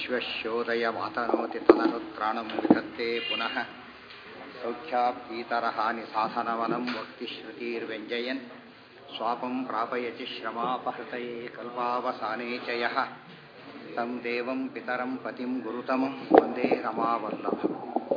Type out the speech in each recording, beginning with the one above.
ವಿಶ್ವಶೋದಯ ಮಾತನೋತಿ ತದನುತ್ರಾಣಂ ವಿಧತ್ತೆ ಪುನಃ ಸೌಖ್ಯಾಪ್ತೀತರಹಾನಿ ಸಾಧನವನಂ ವಕ್ತಿಶ್ರುತಿರ್ವ್ಯಂಜಯನ್ ಸ್ವಾಪಂ ಪ್ರಾಪಯತಿ ಶ್ರಮಾಪಹೃತಯೇ ಕಲ್ಪಾವಸಾನೇ ಚ ಯಃ तं देवं पितरं पतिं गुरुतमं वन्दे रमावल्लभम्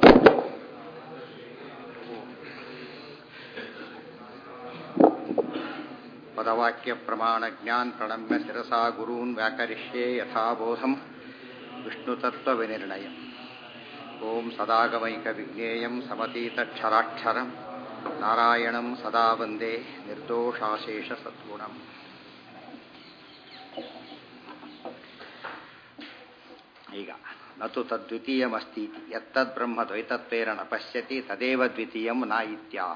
पदवाक्यप्रमाणज्ञान् प्रणम्य शिरसा गुरून् व्याकरिष्ये यथाबोधम् विष्णुतत्त्वविनिर्णयम् ॐ सदागमैकविज्ञेयं समतीतक्षराक्षरम् नारायणं सदा वन्दे निर्दोषाशेषसद्गुणम् ಈಗ ನತು ತದ್ವಿತೀಯಮಸ್ತಿ ಯತ್ತದ್ ಬ್ರಹ್ಮ ದ್ವೈತತ್ವೇನ ನ ಪಶ್ಯತಿ ತದೇವ ದ್ವಿತೀಯಂ ನ ಇತ್ಯಾಹ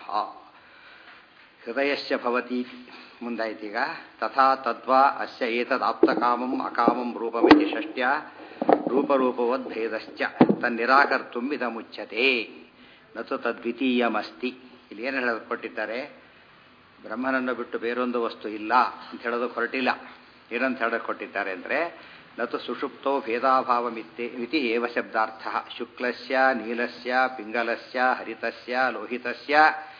ಹೃದಯಸ್ಯ ಭವತಿ ಮುಂದಾಯ್ತೀಗ ತಥಾ ತದ್ವಾ ಅಸ್ಯ ಏತದಾಪ್ತಕಾಮಂ ಅಕಾಮಂ ರೂಪಮಿತಿ ಷಷ್ಟ್ಯ ರೂಪರೂಪವದ್ಭೇದಶ್ಚ ತನ್ನಿರಾಕರ್ತು ಇದಮುಚ್ಯತೆ ನತು ತದ್ವಿತೀಯಮಸ್ತಿ ಇಲ್ಲಿ ಏನು ಹೇಳಲ್ಪಟ್ಟಿದ್ದಾರೆ ಬ್ರಹ್ಮನನ್ನು ಬಿಟ್ಟು ಬೇರೊಂದು ವಸ್ತು ಇಲ್ಲ ಅಂತ ಹೇಳೋದಕ್ಕೆ ಹೊರಟಿಲ್ಲ ಏನಂತ ಹೇಳಕ್ ಕೊಟ್ಟಿದ್ದಾರೆ ಅಂದರೆ ನತು ಸುಷುಪ್ತೋ ಭೇದಾಭಾವಮಿತ್ತೆ ಇತಿ ಏವ ಶಬ್ದಾರ್ಥ ಶುಕ್ಲಸ್ಯ ನೀಲಸ್ಯ ಪಿಂಗಲಸ್ಯ ಹರಿತಸ್ಯ ಲೋಹಿತಸ್ಯ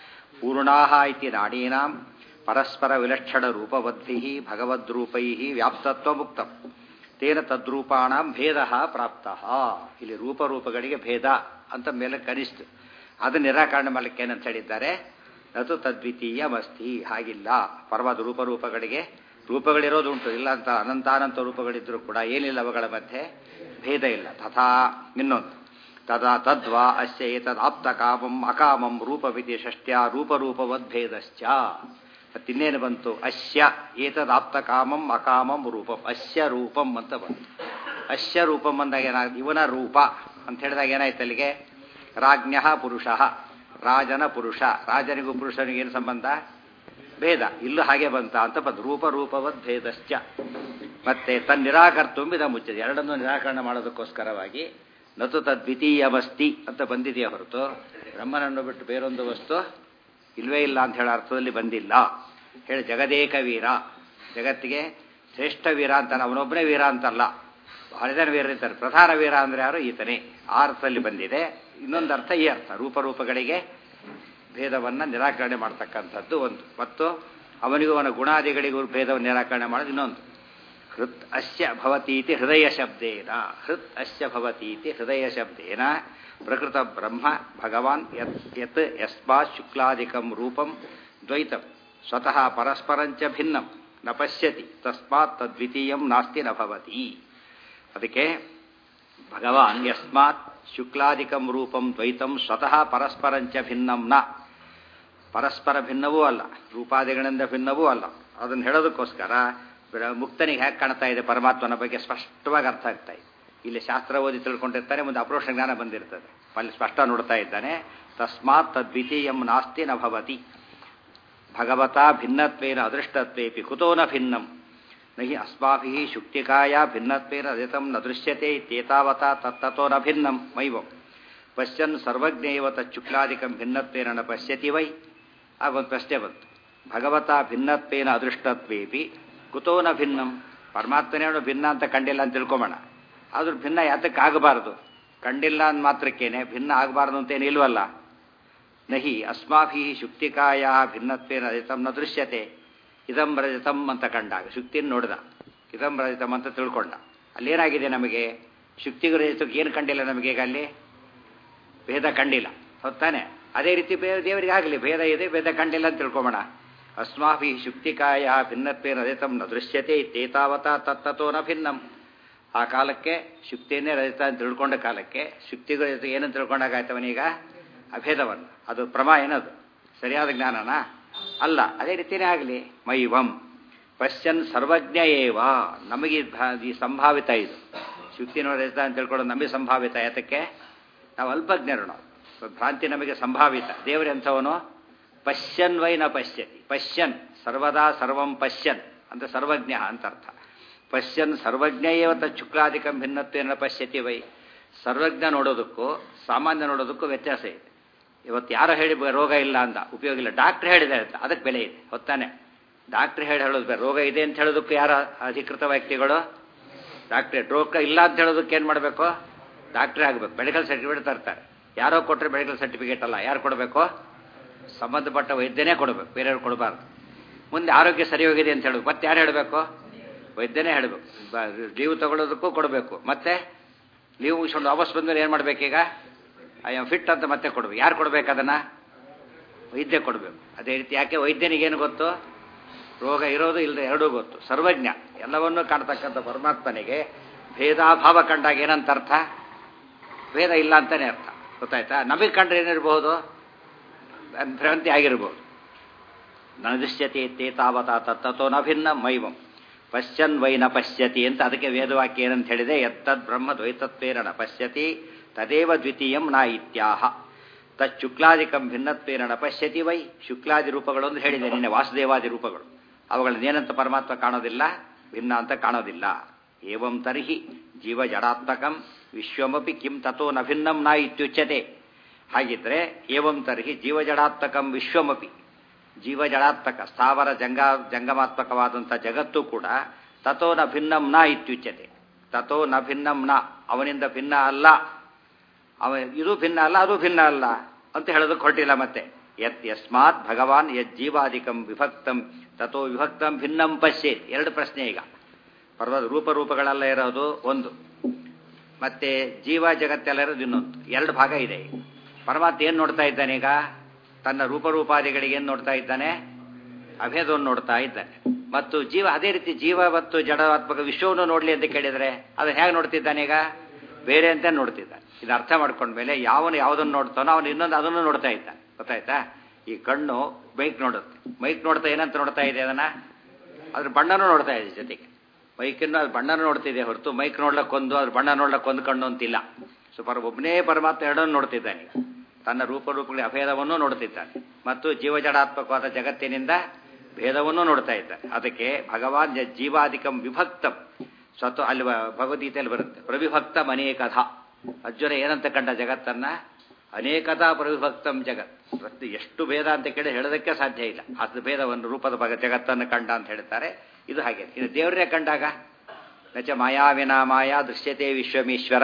ಪೂರ್ಣಾಹ ಇತಿ ನಾಡೀನಾಂ ಪರಸ್ಪರ ವಿಲಕ್ಷಣ ರೂಪವದ್ಭಿಃ ಭಗವದ್ರೂಪೈಃ ವ್ಯಾಪ್ತತ್ವಮುಕ್ತಂ ತೇನ ತದ್ರೂಪಾಣಾಂ ಭೇದ ಪ್ರಾಪ್ತ ಇಲ್ಲಿ ರೂಪರೂಪಗಳಿಗೆ ಭೇದ ಅಂತ ಮೇಲೆ ಕನಿಷ್ಠ ಅದು ನಿರಾಕರಣೆ ಮಾಡಲಿಕ್ಕೆ ಏನಂತ ಹೇಳಿದ್ದಾರೆ ಅದು ತದ್ವಿತೀಯಮಸ್ತಿ ಹಾಗಿಲ್ಲ ಪರವಾದ ರೂಪರೂಪಗಳಿಗೆ ರೂಪಗಳಿರೋದು ಉಂಟು ಇಲ್ಲ ಅಂತ ಅನಂತಾನಂತ ರೂಪಗಳಿದ್ರೂ ಕೂಡ ಏನಿಲ್ಲ ಅವುಗಳ ಮಧ್ಯೆ ಭೇದ ಇಲ್ಲ ತಥಾ ಇನ್ನೊಂದು ತದಾ ತದ್ವಾ ಅಸ್ಯ ಏತದ್ ಆಪ್ತ ಕಾಮಂ ಅಕಾಮಂ ರೂಪವಿಧಿ ಷಷ್ಟ್ಯ ರೂಪರೂಪವದ್ಭೇದಶ್ಚ ಮತ್ತಿನ್ನೇನು ಬಂತು ಅಸ್ಯ ಏತದ್ ಆಪ್ತ ಕಾಮಂ ಅಕಾಮಂ ರೂಪಂ ಅಸ್ಯ ರೂಪಂ ಅಂತ ಬಂತು ಅಸ್ಯ ರೂಪಂ ಅಂದಾಗ ಏನಾಗ ಇವನ ರೂಪ ಅಂತ ಹೇಳಿದಾಗ ಏನಾಯ್ತು ಅಲ್ಲಿಗೆ ರಾಜ್ಞ ಪುರುಷ ರಾಜನ ಪುರುಷ ರಾಜನಿಗೂ ಪುರುಷನಿಗೆ ಏನು ಸಂಬಂಧ ಭೇದ ಇಲ್ಲೂ ಹಾಗೆ ಬಂತ ಅಂತ ಬಂದು ರೂಪ ರೂಪವದ್ ಭೇದಶ್ಚ ಮತ್ತೆ ತನ್ನ ನಿರಾಕರ್ತುಂಬಿದ ಮುಚ್ಚದೆ ಎರಡನ್ನೂ ನಿರಾಕರಣೆ ಮಾಡೋದಕ್ಕೋಸ್ಕರವಾಗಿ ನತು ತದ್ವಿತೀಯವಸ್ತಿ ಅಂತ ಬಂದಿದೆಯೇ ಹೊರತು ಬ್ರಹ್ಮನನ್ನು ಬಿಟ್ಟು ಬೇರೊಂದು ವಸ್ತು ಇಲ್ವೇ ಇಲ್ಲ ಅಂತ ಹೇಳೋ ಅರ್ಥದಲ್ಲಿ ಬಂದಿಲ್ಲ ಹೇಳಿ ಜಗದೇಕ ವೀರ ಜಗತ್ತಿಗೆ ಶ್ರೇಷ್ಠ ವೀರ ಅಂತ ಅವನೊಬ್ಬನೇ ವೀರ ಅಂತಲ್ಲ ಬಹಳ ಜನ ವೀರ ಇರ್ತಾರೆ ಪ್ರಧಾನ ವೀರ ಅಂದರೆ ಯಾರು ಈತನೇ ಆ ಅರ್ಥದಲ್ಲಿ ಬಂದಿದೆ ಇನ್ನೊಂದು ಅರ್ಥ ಈ ಅರ್ಥ ರೂಪರೂಪಗಳಿಗೆ ಭೇದವನ್ನು ನಿರಾಕರಣೆ ಮಾಡ್ತಕ್ಕಂಥದ್ದು ಒಂದು ಮತ್ತು ಅವನಿಗೂ ಅವನ ಗುಣಾದಿಗಳಿಗೂ ಭೇದವನ್ನು ನಿರಾಕರಣೆ ಮಾಡೋದು ಇನ್ನೊಂದು ಹೃತ್ ಅಸ್ಯ ಭವತೀತಿ ಹೃದಯ ಶಬ್ದೇನ ಹೃತ್ ಅಸ್ಯ ಭವತೀತಿ ಹೃದಯ ಶಬ್ದೇನ ಪ್ರಕೃತ ಬ್ರಹ್ಮ ಭಗವಾನ್ ಯತ್ ಯತ್ ಯಸ್ಮಾತ್ ಶುಕ್ಲಾದಿಕಂ ರೂಪಂ ದ್ವೈತಂ ಸ್ವತಃ ಪರಸ್ಪರಂಚ ಭಿನ್ನಂ ನ ಪಶ್ಯತಿ ತಸ್ಮಾತ್ ತದ್ವಿತೀಯಂ ನಾಸ್ತಿ ನ ಭವತಿ ಅದಕ್ಕೆ ಭಗವಾನ್ ಯಸ್ಮಾತ್ ಶುಕ್ಲಾದಿಕಂ ರೂಪಂ ದ್ವೈತಂ ಸ್ವತಃ ಪರಸ್ಪರಂಚ ಭಿನ್ನಂ ನ ಪರಸ್ಪರ ಭಿನ್ನವೂ ಅಲ್ಲ ರೂಪಾದಿಗಳಿಂದ ಭಿನ್ನವೂ ಅಲ್ಲ ಅದನ್ನು ಹೇಳೋದಕ್ಕೋಸ್ಕರ ಮುಕ್ತನಿಗೆ ಹೇಗೆ ಕಾಣ್ತಾ ಇದೆ ಪರಮಾತ್ಮನ ಬಗ್ಗೆ ಸ್ಪಷ್ಟವಾಗಿ ಅರ್ಥ ಆಗ್ತಾ ಇದೆ ಇಲ್ಲಿ ಶಾಸ್ತ್ರ ಓದಿ ತಿಳ್ಕೊಂಡಿರ್ತಾನೆ ಮುಂದೆ ಅಪ್ರೋಷ ಜ್ಞಾನ ಬಂದಿರ್ತದೆ ಅಲ್ಲಿ ಸ್ಪಷ್ಟ ನೋಡ್ತಾ ಇದ್ದಾನೆ ತಸ್ಮಾತ್ ತದ್ವಿತೀಯಂ ನಾಸ್ತಿ ನ ಭವತಿ ಭಗವತಾ ಭಿನ್ನತ್ವೇನ ಅದೃಷ್ಟತ್ವೇಪಿ ಕುತೋ ನ ಭಿನ್ನಂ ನಹಿ ಅಸ್ಮಾಭಿ ಶುಕ್ತಿಕಾಯ ಭಿನ್ನತ್ವೇನ ಅದಿತಂ ನ ದೃಶ್ಯತೆ ಇತ್ಯೇತಾವತಾ ತತ್ತತೋ ನ ಭಿನ್ನಂ ಮೈವಂ ಪಶ್ಯನ್ ಸರ್ವಜ್ಞೇವ ತಚ್ಚುಕ್ಲಾದಿಕಂ ಭಿನ್ನತ್ವೇನ ನ ಪಶ್ಯತಿ ವೈ ಆಗ ಒಂದು ಪ್ರಶ್ನೆ ಬಂತು ಭಗವತಾ ಭಿನ್ನತ್ವೇನ ಅದೃಷ್ಟತ್ವೇಪಿ ಕುತೋ ನ ಭಿನ್ನಂ ಪರಮಾತ್ಮನೇನು ಭಿನ್ನ ಅಂತ ಕಂಡಿಲ್ಲ ಅಂತ ತಿಳ್ಕೊಂಬೋಣ ಆದ್ರೂ ಭಿನ್ನ ಯಾತಕ್ಕೆ ಆಗಬಾರದು ಕಂಡಿಲ್ಲ ಅಂದ ಮಾತ್ರಕ್ಕೇನೆ ಭಿನ್ನ ಆಗಬಾರದು ಅಂತೇನು ಇಲ್ವಲ್ಲ ನಹಿ ಅಸ್ಮಾಭಿ ಶುಕ್ತಿಕಾಯ ಭಿನ್ನತ್ವೇನ ಅದಿತಂ ನ ದೃಶ್ಯತೆ ಇದಂ ರಜತಂ ಅಂತ ಕಂಡಾಗ ಶುಕ್ತಿಯನ್ನು ನೋಡಿದ ಇದಂ ರಜತಂ ಅಂತ ತಿಳ್ಕೊಂಡ ಅಲ್ಲೇನಾಗಿದೆ ನಮಗೆ ಶುಕ್ತಿಗೂ ರಜತಕ್ಕೆ ಏನು ಕಂಡಿಲ್ಲ ನಮಗೆ ಈಗ ಅಲ್ಲಿ ಭೇದ ಕಂಡಿಲ್ಲ ಹೊತ್ತಾನೆ ಅದೇ ರೀತಿ ದೇವರಿಗೆ ಆಗಲಿ ಭೇದ ಇದೆ ಭೇದ ಕಂಡಿಲ್ಲ ಅಂತ ತಿಳ್ಕೊಂಬೋಣ ಅಸ್ಮಾಭಿ ಶುಕ್ತಿಕಾಯ ಭಿನ್ನತ್ವೇನ ರಜತಂ ನ ದೃಶ್ಯತೆ ಇತ್ತೇತಾವತ ತತ್ತತೋ ನ ಭಿನ್ನಂ ಆ ಕಾಲಕ್ಕೆ ಶುಕ್ತಿಯನ್ನೇ ರಜತ ಅಂತ ತಿಳ್ಕೊಂಡ ಕಾಲಕ್ಕೆ ಶುಕ್ತಿಗೂ ರಜತ ಏನಂತ ತಿಳ್ಕೊಂಡಾಗಾಯ್ತವನೀಗ ಅಭೇದವನ್ನು ಅದು ಪ್ರಮಾ ಏನದು ಸರಿಯಾದ ಜ್ಞಾನನ ಅಲ್ಲ ಅದೇ ರೀತಿಯೇ ಆಗಲಿ ಮೈವಂ ಪಶ್ಯನ್ ಸರ್ವಜ್ಞ ಏವ ನಮಗೆ ಈ ಸಂಭಾವಿತ ಇದು ಶುಕ್ತಿ ನೋಡಿದ ಅಂತ ತಿಳ್ಕೊಳ್ಳೋದು ನಮಗೆ ಸಂಭಾವಿತ ಯಾತಕ್ಕೆ ನಾವು ಅಲ್ಪಜ್ಞರು ನಾವು ಭ್ರಾಂತಿ ನಮಗೆ ಸಂಭಾವಿತ ದೇವರೇ ಅಂಥವನು ಪಶ್ಯನ್ ವೈ ನ ಪಶ್ಯತಿ ಪಶ್ಯನ್ ಸರ್ವದಾ ಸರ್ವಂ ಪಶ್ಯನ್ ಅಂತ ಸರ್ವಜ್ಞ ಅಂತ ಅರ್ಥ ಪಶ್ಯನ್ ಸರ್ವಜ್ಞ ಏವ ಶುಕ್ಲಾದಿಕಂ ಭಿನ್ನತ್ವೇನ ಪಶ್ಯತಿ ವೈ ಸರ್ವಜ್ಞ ನೋಡೋದಕ್ಕೂ ಸಾಮಾನ್ಯ ನೋಡೋದಕ್ಕೂ ವ್ಯತ್ಯಾಸ ಇದೆ ಇವತ್ತು ಯಾರೋ ಹೇಳಿ ರೋಗ ಇಲ್ಲ ಅಂತ ಉಪಯೋಗ ಇಲ್ಲ ಡಾಕ್ಟ್ರ್ ಹೇಳಿದೆ ಅಂತ ಅದಕ್ಕೆ ಬೆಲೆ ಇದೆ ಹೊತ್ತಾನೆ ಡಾಕ್ಟ್ರ್ ಹೇಳಿ ಹೇಳೋದು ರೋಗ ಇದೆ ಅಂತ ಹೇಳೋದಕ್ಕೂ ಯಾರ ಅಧಿಕೃತ ವ್ಯಕ್ತಿಗಳು ಡಾಕ್ಟ್ರೇಟ್ ರೋಗ ಇಲ್ಲ ಅಂತ ಹೇಳೋದಕ್ಕೆ ಏನು ಮಾಡಬೇಕು ಡಾಕ್ಟ್ರೇ ಆಗಬೇಕು ಮೆಡಿಕಲ್ ಸರ್ಟಿಫಿಕೇಟ್ ತರ್ತಾರೆ ಯಾರೋ ಕೊಟ್ಟರೆ ಮೆಡಿಕಲ್ ಸರ್ಟಿಫಿಕೇಟ್ ಅಲ್ಲ ಯಾರು ಕೊಡಬೇಕು ಸಂಬಂಧಪಟ್ಟ ವೈದ್ಯನೇ ಕೊಡಬೇಕು ಬೇರೆಯವ್ರು ಕೊಡಬಾರ್ದು ಮುಂದೆ ಆರೋಗ್ಯ ಸರಿ ಹೋಗಿದೆ ಅಂತ ಹೇಳಬೇಕು ಮತ್ತೆ ಯಾರು ಹೇಳಬೇಕು ವೈದ್ಯನೇ ಹೇಳಬೇಕು ಲೀವ್ ತಗೊಳ್ಳೋದಕ್ಕೂ ಕೊಡಬೇಕು ಮತ್ತೆ ಲೀವ್ ಮುಗಿಸ್ಕೊಂಡು ವಾಪಸ್ ಬಂದ್ಮೇಲೆ ಏನು ಮಾಡಬೇಕೀಗ ಐ ಆಮ್ ಫಿಟ್ ಅಂತ ಮತ್ತೆ ಕೊಡಬೇಕು ಯಾರು ಕೊಡಬೇಕು ಅದನ್ನು ವೈದ್ಯ ಕೊಡಬೇಕು ಅದೇ ರೀತಿ ಯಾಕೆ ವೈದ್ಯನಿಗೇನು ಗೊತ್ತು ರೋಗ ಇರೋದು ಇಲ್ಲದೆ ಎರಡೂ ಗೊತ್ತು ಸರ್ವಜ್ಞ ಎಲ್ಲವನ್ನೂ ಕಾಣ್ತಕ್ಕಂಥ ಪರಮಾತ್ಮನಿಗೆ ಭೇದಾಭಾವ ಕಂಡಾಗ ಏನಂತ ಅರ್ಥ ಭೇದ ಇಲ್ಲ ಅಂತಾನೆ ಅರ್ಥ ಗೊತ್ತಾಯ್ತಾ ನಮಗೆ ಕಂಡ್ರೆ ಏನಿರಬಹುದು ಭ್ರಾಂತಿ ಆಗಿರ್ಬೋದು ನದೃಶ್ಯತೆ ತೇ ತಾವತ ತತ್ತೋ ನ ಭಿನ್ನ ಮೈವಂ ಪಶ್ಯನ್ ವೈ ನ ಪಶ್ಯತಿ ಅಂತ ಅದಕ್ಕೆ ವೇದವಾಕ್ಯ ಏನಂತ ಹೇಳಿದೆ ಎತ್ತದ್ ಬ್ರಹ್ಮ ದ್ವೈತತ್ವೇನ ನ ಪಶ್ಯತಿ ತದೇವ ದ್ವಿತೀಯಂ ನ ಇತ್ಯಾಹ ತಚ್ಚುಕ್ಲಾದಿಕಂ ಭಿನ್ನತ್ವೇನ ನ ಪಶ್ಯತಿ ವೈ ಶುಕ್ಲಾದಿ ರೂಪಗಳು ಅಂತ ಹೇಳಿದೆ ನಿನ್ನೆ ವಾಸುದೇವಾದಿ ರೂಪಗಳು ಅವುಗಳನ್ನೇನಂತ ಪರಮಾತ್ಮ ಕಾಣೋದಿಲ್ಲ ಭಿನ್ನ ಅಂತ ಕಾಣೋದಿಲ್ಲ ಏವಂ ತರ್ಹಿ ಜೀವ ಜಡಾತ್ಮಕಂ ವಿಶ್ವಮಪಿ ಕಿಂ ತಥೋ ನ ಭಿನ್ನಂ ನ ಇತ್ಯುಚ್ಯತೆ ಹಾಗಿದ್ರೆ ಏವಂ ತರ್ಹಿ ಜೀವಜಡಾತ್ಮಕಂ ವಿಶ್ವಮಪಿ ಜೀವಜಡಾತ್ಮಕ ಸ್ಥಾವರ ಜಂಗ ಜಂಗಮಾತ್ಮಕವಾದಂಥ ಜಗತ್ತು ಕೂಡ ತಥೋ ನ ಭಿನ್ನಂ ನ ಇತ್ಯುಚ್ಯತೆ ತಥೋ ನ ಭಿನ್ನಂ ನ ಅವನಿಂದ ಭಿನ್ನ ಅಲ್ಲ ಅವ ಇದು ಭಿನ್ನ ಅಲ್ಲ ಅದು ಭಿನ್ನ ಅಲ್ಲ ಅಂತ ಹೇಳೋದಕ್ಕೆ ಹೊರಟಿಲ್ಲ ಮತ್ತೆ ಯತ್ ಯಸ್ಮಾತ್ ಭಗವಾನ್ ಯತ್ ಜೀವಾದಿಕಂ ವಿಭಕ್ತಂ ತಥೋ ವಿಭಕ್ತಂ ಭಿನ್ನಂ ಪಶ್ಯೇತ್ ಎರಡು ಪ್ರಶ್ನೆ ಈಗ ಪರ್ವತ ರೂಪರೂಪಗಳೆಲ್ಲ ಇರೋದು ಒಂದು ಮತ್ತೆ ಜೀವ ಜಗತ್ತೆಲ್ಲ ಇರೋದು ಇನ್ನೊಂದು ಎರಡು ಭಾಗ ಇದೆ ಪರಮಾತ್ಮ ಏನು ನೋಡ್ತಾ ಇದ್ದಾನೆ ಈಗ ತನ್ನ ರೂಪರೂಪಾದಿಗಳಿಗೆ ಏನು ನೋಡ್ತಾ ಇದ್ದಾನೆ ಅಭೇದವನ್ನು ನೋಡ್ತಾ ಇದ್ದಾನೆ ಮತ್ತು ಜೀವ ಅದೇ ರೀತಿ ಜೀವ ಮತ್ತು ಜಡಾತ್ಮಕ ವಿಶ್ವವನ್ನು ನೋಡಲಿ ಅಂತ ಕೇಳಿದರೆ ಅದನ್ನು ಹೇಗೆ ನೋಡ್ತಿದ್ದಾನೆ ಈಗ ಬೇರೆ ಅಂತ ನೋಡ್ತಿದ್ದಾನೆ ಇದು ಅರ್ಥ ಮಾಡ್ಕೊಂಡ್ಮೇಲೆ ಯಾವನು ಯಾವುದನ್ನು ನೋಡ್ತಾನೋ ಅವನು ಇನ್ನೊಂದು ಅದನ್ನು ನೋಡ್ತಾ ಇದ್ದಾನೆ ಗೊತ್ತಾಯ್ತಾ ಈ ಕಣ್ಣು ಮೈಕ್ ನೋಡುತ್ತೆ ಮೈಕ್ ನೋಡ್ತಾ ಏನಂತ ನೋಡ್ತಾ ಇದೆ ಅದನ್ನ ಅದ್ರ ಬಣ್ಣನೂ ನೋಡ್ತಾ ಇದೆ ಜೊತೆಗೆ ಮೈಕನ್ನು ಅದು ಬಣ್ಣನೂ ನೋಡ್ತಿದೆ ಹೊರತು ಮೈಕ್ ನೋಡ್ಲಕ್ಕೊಂದು ಅದ್ರ ಬಣ್ಣ ನೋಡ್ಲಕ್ಕೊಂದು ಕಣ್ಣು ಅಂತಿಲ್ಲ ಸೊ ಪರ ಒಬ್ಬನೇ ಪರಮಾತ್ಮ ಎರಡನ್ನು ನೋಡ್ತಿದ್ದಾನೆ ತನ್ನ ರೂಪರೂಪಗಳ ಅಭೇದವನ್ನು ನೋಡ್ತಿದ್ದಾನೆ ಮತ್ತು ಜೀವಜಡಾತ್ಮಕವಾದ ಜಗತ್ತಿನಿಂದ ಭೇದವನ್ನು ನೋಡ್ತಾ ಇದ್ದಾನೆ ಅದಕ್ಕೆ ಭಗವಾನ್ ಜೀವಾಧಿಕಂ ವಿಭಕ್ತಂ ಸ್ವತಃ ಅಲ್ಲಿ ಭಗವದ್ಗೀತೆಯಲ್ಲಿ ಬರುತ್ತೆ ಪ್ರವಿಭಕ್ತಂ ಅನೇಕಧ ಅರ್ಜುನ ಏನಂತ ಕಂಡ ಜಗತ್ತನ್ನ ಅನೇಕತಾ ಪ್ರವಿಭಕ್ತಂ ಜಗತ್ ಮತ್ತು ಎಷ್ಟು ಭೇದ ಅಂತ ಕೇಳಿ ಹೇಳೋದಕ್ಕೆ ಸಾಧ್ಯ ಇಲ್ಲ ಅದು ಭೇದವನ್ನು ರೂಪದ ಭಾಗ ಜಗತ್ತನ್ನು ಕಂಡ ಅಂತ ಹೇಳ್ತಾರೆ ಇದು ಹಾಗೆ ಇದು ದೇವರೇ ಕಂಡಾಗ ನಚ ಮಾಯಾವಿನ ಮಾಯಾ ದೃಶ್ಯತೆ ವಿಶ್ವಮೀಶ್ವರ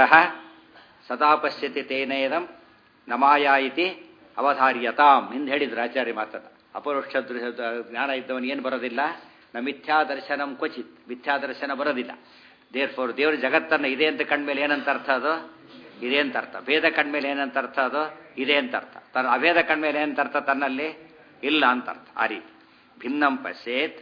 ಸದಾ ಪಶ್ಯತಿ ತೇನೇದಂ ನಮಾಯಾ ಇತಿ ಅವಧಾರ್ಯತಾಂ ಹಿಂದೆ ಹೇಳಿದ್ರು ಆಚಾರ್ಯ ಮಾತನ್ನು ಅಪರೋಕ್ಷ ಜ್ಞಾನ ಇದ್ದವನು ಏನು ಬರೋದಿಲ್ಲ ನ ಮಿಥ್ಯಾ ದರ್ಶನಂ ಕ್ವಚಿತ್ ಮಿಥ್ಯಾ ದರ್ಶನ ಬರೋದಿಲ್ಲ ದೇರ್ ಫೋರ್ ದೇವ್ರ ಜಗತ್ತನ್ನು ಇದೆ ಅಂತ ಕಂಡ್ಮೇಲೆ ಏನಂತ ಅರ್ಥ ಅದು ಇದೆ ಅಂತ ಅರ್ಥ ಭೇದ ಕಂಡ್ಮೇಲೆ ಏನಂತ ಅರ್ಥ ಅದು ಇದೆ ಅಂತ ಅರ್ಥ ತನ್ನ ಅಭೇದ ಕಂಡ್ಮೇಲೆ ಏನಂತ ಅರ್ಥ ತನ್ನಲ್ಲಿ ಇಲ್ಲ ಅಂತ ಅರ್ಥ ಆ ರೀತಿ ಭಿನ್ನಂ ಪಶ್ಯೇತ್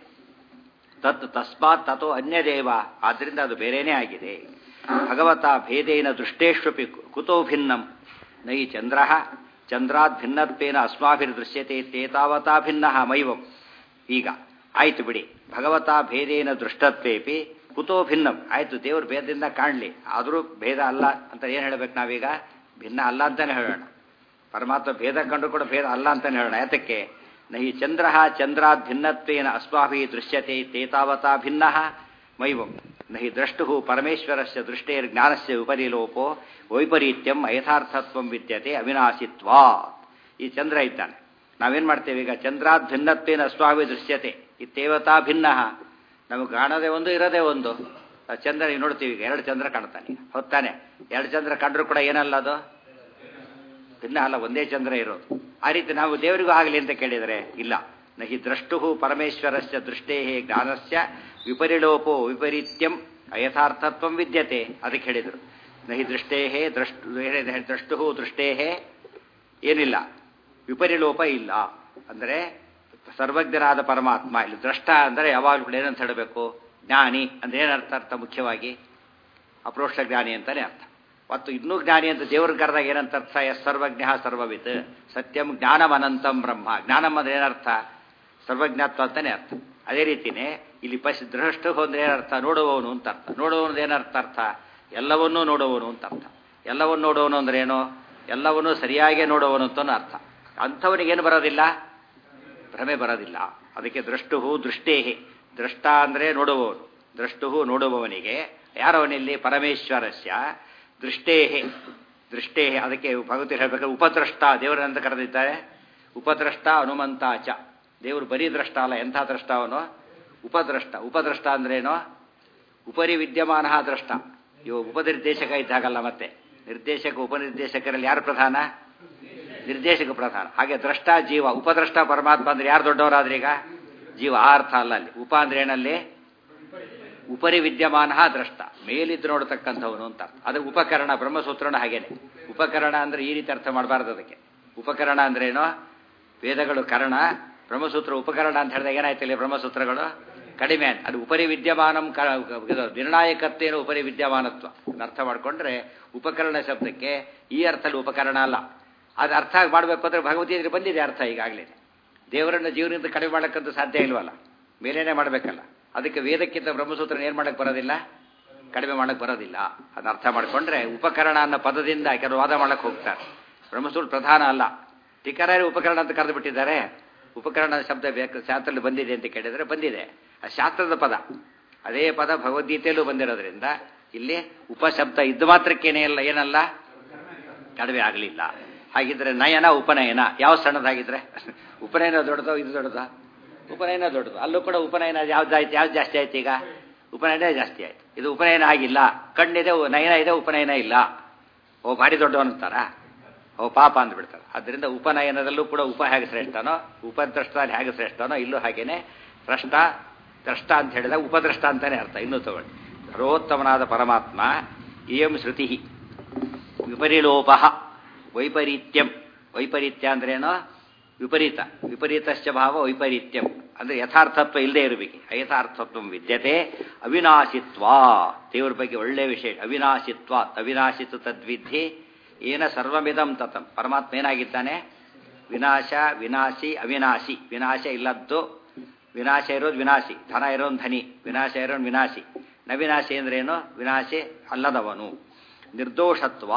ತತ್ ತಸ್ಮಾತ್ ತಥೋ ಅನ್ಯದೇವ ಆದ್ದರಿಂದ ಅದು ಬೇರೆನೇ ಆಗಿದೆ ಭಗವತ ಭೇದೇನ ದೃಷ್ಟೇಶ್ವಪಿ ಕುತೋ ಭಿನ್ನಂ ನೈ ಚಂದ್ರ ಚಂದ್ರಾತ್ ಭಿನ್ನತ್ವೇನ ಅಸ್ಮಾಭಿರ್ದೃಶ್ಯತೆ ತೇತಾವತಾ ಭಿನ್ನ ಮೈವಂ ಈಗ ಆಯ್ತು ಬಿಡಿ ಭಗವತ ಭೇದೇನ ದೃಷ್ಟತ್ವೇಪಿ ಕುತೋ ಭಿನ್ನಂ ಆಯ್ತು ದೇವ್ರ ಭೇದದಿಂದ ಕಾಣಲಿ ಆದರೂ ಭೇದ ಅಲ್ಲ ಅಂತ ಏನು ಹೇಳಬೇಕು ನಾವೀಗ ಭಿನ್ನ ಅಲ್ಲ ಅಂತಾನೆ ಹೇಳೋಣ ಪರಮಾತ್ಮ ಭೇದ ಕಂಡು ಕೂಡ ಭೇದ ಅಲ್ಲ ಅಂತಾನೆ ಹೇಳೋಣ ಯಾತಕ್ಕೆ ನಹಿ ಚಂದ್ರ ಚಂದ್ರಾತ್ ಭಿನ್ನತ್ವೇನ ಅಸ್ಮಾಭಿ ದೃಶ್ಯತೆ ತೇತಾವತಾ ಭಿನ್ನ ಮೈವಂ ನಹಿ ದ್ರಷ್ಟು ಪರಮೇಶ್ವರಸ್ಯ ದೃಷ್ಟೇರ್ ಜ್ಞಾನಸ್ಯ ವಿಪರಿಲೋಪೋ ವೈಪರೀತ್ಯಂ ಯಥಾರ್ಥತ್ವಂ ವಿದ್ಯತೆ ಅವಿನಾಶಿತ್ವಾ ಈ ಚಂದ್ರ ಇದ್ದಾನೆ ನಾವೇನು ಮಾಡ್ತೇವೆ ಈಗ ಚಂದ್ರಾತ್ ಭಿನ್ನತ್ವೇನ ಅಸ್ವಾಭಿ ದೃಶ್ಯತೆ ಈ ತೇವತಾ ಭಿನ್ನ ನಮಗೆ ಕಾಣೋದೇ ಒಂದು ಇರೋದೇ ಒಂದು ಚಂದ್ರ ನೀವು ನೋಡ್ತೀವಿ ಈಗ ಎರಡು ಚಂದ್ರ ಕಾಣ್ತಾನೆ ಹೊತ್ತಾನೆ ಎರಡು ಚಂದ್ರ ಕಂಡ್ರು ಕೂಡ ಏನಲ್ಲ ಅದು ಭಿನ್ನ ಅಲ್ಲ ಒಂದೇ ಚಂದ್ರ ಇರೋದು ಆ ರೀತಿ ನಾವು ದೇವರಿಗೂ ಆಗಲಿ ಅಂತ ಕೇಳಿದರೆ ಇಲ್ಲ ನಹಿ ದ್ರಷ್ಟು ಪರಮೇಶ್ವರಸ್ಯ ದೃಷ್ಟೇ ಜ್ಞಾನಸ್ಯ ವಿಪರಿಲೋಪೋ ವಿಪರೀತ್ಯಂ ಅಯಥಾರ್ಥತ್ವಂ ವಿದ್ಯತೆ ಅದಕ್ಕೆ ಹೇಳಿದರು ನಹಿ ದೃಷ್ಟೇ ದ್ರಷ್ಟು ದ್ರಷ್ಟು ದೃಷ್ಟೇ ಏನಿಲ್ಲ ವಿಪರಿಲೋಪ ಇಲ್ಲ ಅಂದರೆ ಸರ್ವಜ್ಞನಾದ ಪರಮಾತ್ಮ ಇಲ್ಲಿ ದ್ರಷ್ಟ ಅಂದರೆ ಯಾವಾಗಲೂ ಕೂಡ ಏನಂತ ಹೇಳಬೇಕು ಜ್ಞಾನಿ ಅಂದ್ರೆ ಏನರ್ಥ ಅರ್ಥ ಮುಖ್ಯವಾಗಿ ಅಪ್ರೋಷ್ಟ ಜ್ಞಾನಿ ಅಂತಾನೆ ಅರ್ಥ ಮತ್ತು ಇನ್ನೂ ಜ್ಞಾನಿ ಅಂತ ದೇವ್ರ ಕರೆದಾಗ ಏನಂತ ಅರ್ಥ ಎಸ್ ಸರ್ವಜ್ಞ ಸರ್ವವಿತ್ ಸತ್ಯಂ ಜ್ಞಾನಮನಂತಂ ಬ್ರಹ್ಮ ಜ್ಞಾನಂ ಅಂದ್ರೆ ಏನರ್ಥ ಸರ್ವಜ್ಞಾತ್ವ ಅಂತಾನೆ ಅರ್ಥ ಅದೇ ರೀತಿನೇ ಇಲ್ಲಿ ಪಶ್ ದೃಷ್ಟು ಅಂದ್ರೆ ಏನರ್ಥ ನೋಡುವವನು ಅಂತ ಅರ್ಥ ನೋಡುವವನು ಏನರ್ಥ ಅರ್ಥ ಎಲ್ಲವನ್ನೂ ನೋಡುವವನು ಅಂತ ಅರ್ಥ ಎಲ್ಲವನ್ನು ನೋಡುವವನು ಅಂದ್ರೆ ಏನು ಎಲ್ಲವನ್ನೂ ಸರಿಯಾಗಿ ನೋಡುವವನು ಅಂತ ಅರ್ಥ ಅಂಥವನಿಗೇನು ಬರೋದಿಲ್ಲ ಭ್ರಮೆ ಬರೋದಿಲ್ಲ ಅದಕ್ಕೆ ದೃಷ್ಟು ದೃಷ್ಟೇಹಿ ದೃಷ್ಟ ಅಂದರೆ ನೋಡುವವನು ದೃಷ್ಟು ನೋಡುವವನಿಗೆ ಯಾರವನಿಲ್ಲಿ ಪರಮೇಶ್ವರಸ್ಯ ದೃಷ್ಟೇಹೆ ದೃಷ್ಟೇಹೆ ಅದಕ್ಕೆ ಭಗವತಿ ಹೇಳಬೇಕಾದ್ರೆ ಉಪದ್ರಷ್ಟ ದೇವರನ್ನಂತ ಕರೆದಿದ್ದಾರೆ ಉಪದ್ರಷ್ಟ ಹನುಮಂತಾಚ ದೇವರು ಬರೀ ದ್ರಷ್ಟ ಅಲ್ಲ ಎಂಥ ದ್ರಷ್ಟ ಅವನು ಉಪದ್ರಷ್ಟ ಉಪದ್ರಷ್ಟ ಅಂದ್ರೇನು ಉಪರಿ ವಿದ್ಯಮಾನ ದ್ರಷ್ಟ ಇವು ಉಪನಿರ್ದೇಶಕ ಇದ್ದಾಗಲ್ಲ ಮತ್ತೆ ನಿರ್ದೇಶಕ ಉಪನಿರ್ದೇಶಕರಲ್ಲಿ ಯಾರು ಪ್ರಧಾನ ನಿರ್ದೇಶಕ ಪ್ರಧಾನ ಹಾಗೆ ದ್ರಷ್ಟ ಜೀವ ಉಪದ್ರಷ್ಟ ಪರಮಾತ್ಮ ಅಂದ್ರೆ ಯಾರು ದೊಡ್ಡವರಾದ್ರೆ ಈಗ ಜೀವ ಆ ಅರ್ಥ ಅಲ್ಲ ಅಲ್ಲಿ ಉಪ ಅಂದ್ರೆ ಏನಲ್ಲಿ ಉಪರಿ ವಿದ್ಯಮಾನ ದ್ರಷ್ಟ ಮೇಲಿದ್ದು ನೋಡತಕ್ಕಂಥವನು ಅಂತ ಅರ್ಥ ಅದು ಉಪಕರಣ ಬ್ರಹ್ಮಸೂತ್ರನ ಹಾಗೇನೆ ಉಪಕರಣ ಅಂದ್ರೆ ಈ ರೀತಿ ಅರ್ಥ ಮಾಡಬಾರ್ದು ಅದಕ್ಕೆ ಉಪಕರಣ ಅಂದ್ರೆ ಏನೋ ವೇದಗಳು ಕರಣ ಬ್ರಹ್ಮಸೂತ್ರ ಉಪಕರಣ ಅಂತ ಹೇಳಿದಾಗ ಏನಾಯ್ತಿಲ್ಲ ಬ್ರಹ್ಮಸೂತ್ರಗಳು ಕಡಿಮೆ ಅದು ಉಪರಿ ವಿದ್ಯಮಾನಂ ಕ ಇದು ನಿರ್ಣಾಯಕತ್ವೇನು ಉಪರಿ ವಿದ್ಯಮಾನತ್ವ ಅದನ್ನ ಅರ್ಥ ಮಾಡ್ಕೊಂಡ್ರೆ ಉಪಕರಣ ಶಬ್ದಕ್ಕೆ ಈ ಅರ್ಥದಲ್ಲಿ ಉಪಕರಣ ಅಲ್ಲ ಅದು ಅರ್ಥ ಮಾಡಬೇಕು ಅಂದ್ರೆ ಭಗವದ್ಗೀತೆ ಬಂದಿದೆ ಅರ್ಥ ಈಗಾಗಲೇ ದೇವರನ್ನ ಜೀವನದಿಂದ ಕಡಿಮೆ ಮಾಡೋಕ್ಕಂತೂ ಸಾಧ್ಯ ಇಲ್ವಲ್ಲ ಮೇಲೇನೆ ಮಾಡಬೇಕಲ್ಲ ಅದಕ್ಕೆ ವೇದಕ್ಕಿಂತ ಬ್ರಹ್ಮಸೂತ್ರ ಏನು ಮಾಡಕ್ಕೆ ಬರೋದಿಲ್ಲ ಕಡಿಮೆ ಮಾಡಕ್ಕೆ ಬರೋದಿಲ್ಲ ಅದನ್ನ ಅರ್ಥ ಮಾಡ್ಕೊಂಡ್ರೆ ಉಪಕರಣ ಅನ್ನೋ ಪದದಿಂದ ಕೆಲವು ವಾದ ಮಾಡಕ್ಕೆ ಹೋಗ್ತಾರೆ ಬ್ರಹ್ಮಸೂತ್ರ ಪ್ರಧಾನ ಅಲ್ಲ ಟಿಕರಾರಿ ಉಪಕರಣ ಅಂತ ಕರೆದು ಬಿಟ್ಟಿದ್ದಾರೆ ಉಪಕರಣ ಶಬ್ದ ಬೇಕು ಶಾಸ್ತ್ರದಲ್ಲಿ ಬಂದಿದೆ ಅಂತ ಕೇಳಿದರೆ ಬಂದಿದೆ ಆ ಶಾಸ್ತ್ರದ ಪದ ಅದೇ ಪದ ಭಗವದ್ಗೀತೆಯಲ್ಲೂ ಬಂದಿರೋದ್ರಿಂದ ಇಲ್ಲಿ ಉಪಶಬ್ದ ಇದ್ದು ಮಾತ್ರಕ್ಕೇನೇ ಇಲ್ಲ ಏನಲ್ಲ ಕಡಿಮೆ ಆಗಲಿಲ್ಲ ಹಾಗಿದ್ರೆ ನಯನ ಉಪನಯನ ಯಾವ ಸಣ್ಣದಾಗಿದ್ರೆ ಉಪನಯನ ದೊಡ್ಡದೋ ಇದು ದೊಡ್ಡದೋ ಉಪನಯನ ದೊಡ್ಡದು ಅಲ್ಲೂ ಕೂಡ ಉಪನಯನ ಯಾವ್ದಾಯ್ತು ಯಾವ್ದು ಜಾಸ್ತಿ ಆಯ್ತು ಈಗ ಉಪನಯನ ಜಾಸ್ತಿ ಆಯ್ತು ಇದು ಉಪನಯನ ಆಗಿಲ್ಲ ಕಣ್ಣಿದೆ ನಯನ ಇದೆ ಉಪನಯನ ಇಲ್ಲ ಓ ಭಾರಿ ದೊಡ್ಡವನಂತಾರ ಓ ಪಾಪ ಅಂದ್ಬಿಡ್ತಾರೆ ಅದರಿಂದ ಉಪನಯನದಲ್ಲೂ ಕೂಡ ಉಪ ಹೇಗೆ ಶ್ರೇಷ್ಠನೋ ಉಪದ್ರಷ್ಟದಲ್ಲಿ ಹೇಗೆ ಶ್ರೇಷ್ಠನೋ ಇಲ್ಲೂ ಹಾಗೇನೆ ದ್ರಷ್ಟ ದ್ರಷ್ಟ ಅಂತ ಹೇಳಿದಾಗ ಉಪದ್ರಷ್ಟ ಅಂತಾನೆ ಅರ್ಥ ಇನ್ನೂ ತಗೊಳ್ಳಿ ಸರ್ವೋತ್ತಮನಾದ ಪರಮಾತ್ಮ ಇಯಂ ಶ್ರುತಿ ವಿಪರಿಲೋಪ ವೈಪರೀತ್ಯಂ ವೈಪರೀತ್ಯ ಅಂದ್ರೇನೋ ವಿಪರೀತ ವಿಪರೀತಶ್ಚ ಭಾವ ವೈಪರೀತ್ಯಂ ಅಂದ್ರೆ ಯಥಾರ್ಥತ್ವ ಇಲ್ಲದೆ ಇರಬೇಕು ಅಯಥಾರ್ಥತ್ವ ವಿದ್ಯತೆ ಅವಿನಾಶಿತ್ವ ದೇವರ ಬಗ್ಗೆ ಒಳ್ಳೆಯ ವಿಷಯ ಅವಿನಾಶಿತ್ವ ಅವಿನಾಶಿತು ತದ್ವಿಧಿ ಏನ ಸರ್ವಮಿದಂ ತತಂ ಪರಮಾತ್ಮ ಏನಾಗಿದ್ದಾನೆ ವಿನಾಶ ವಿನಾಶಿ ಅವಿನಾಶಿ ವಿನಾಶ ಇಲ್ಲದ್ದು ವಿನಾಶ ಇರೋದು ವಿನಾಶಿ ಧನ ಇರೋನು ಧನಿ ವಿನಾಶ ಇರೋನು ವಿನಾಶಿ ನವಿನಾಶಿ ಅಂದ್ರೇನು ವಿನಾಶಿ ಅಲ್ಲದವನು ನಿರ್ದೋಷತ್ವ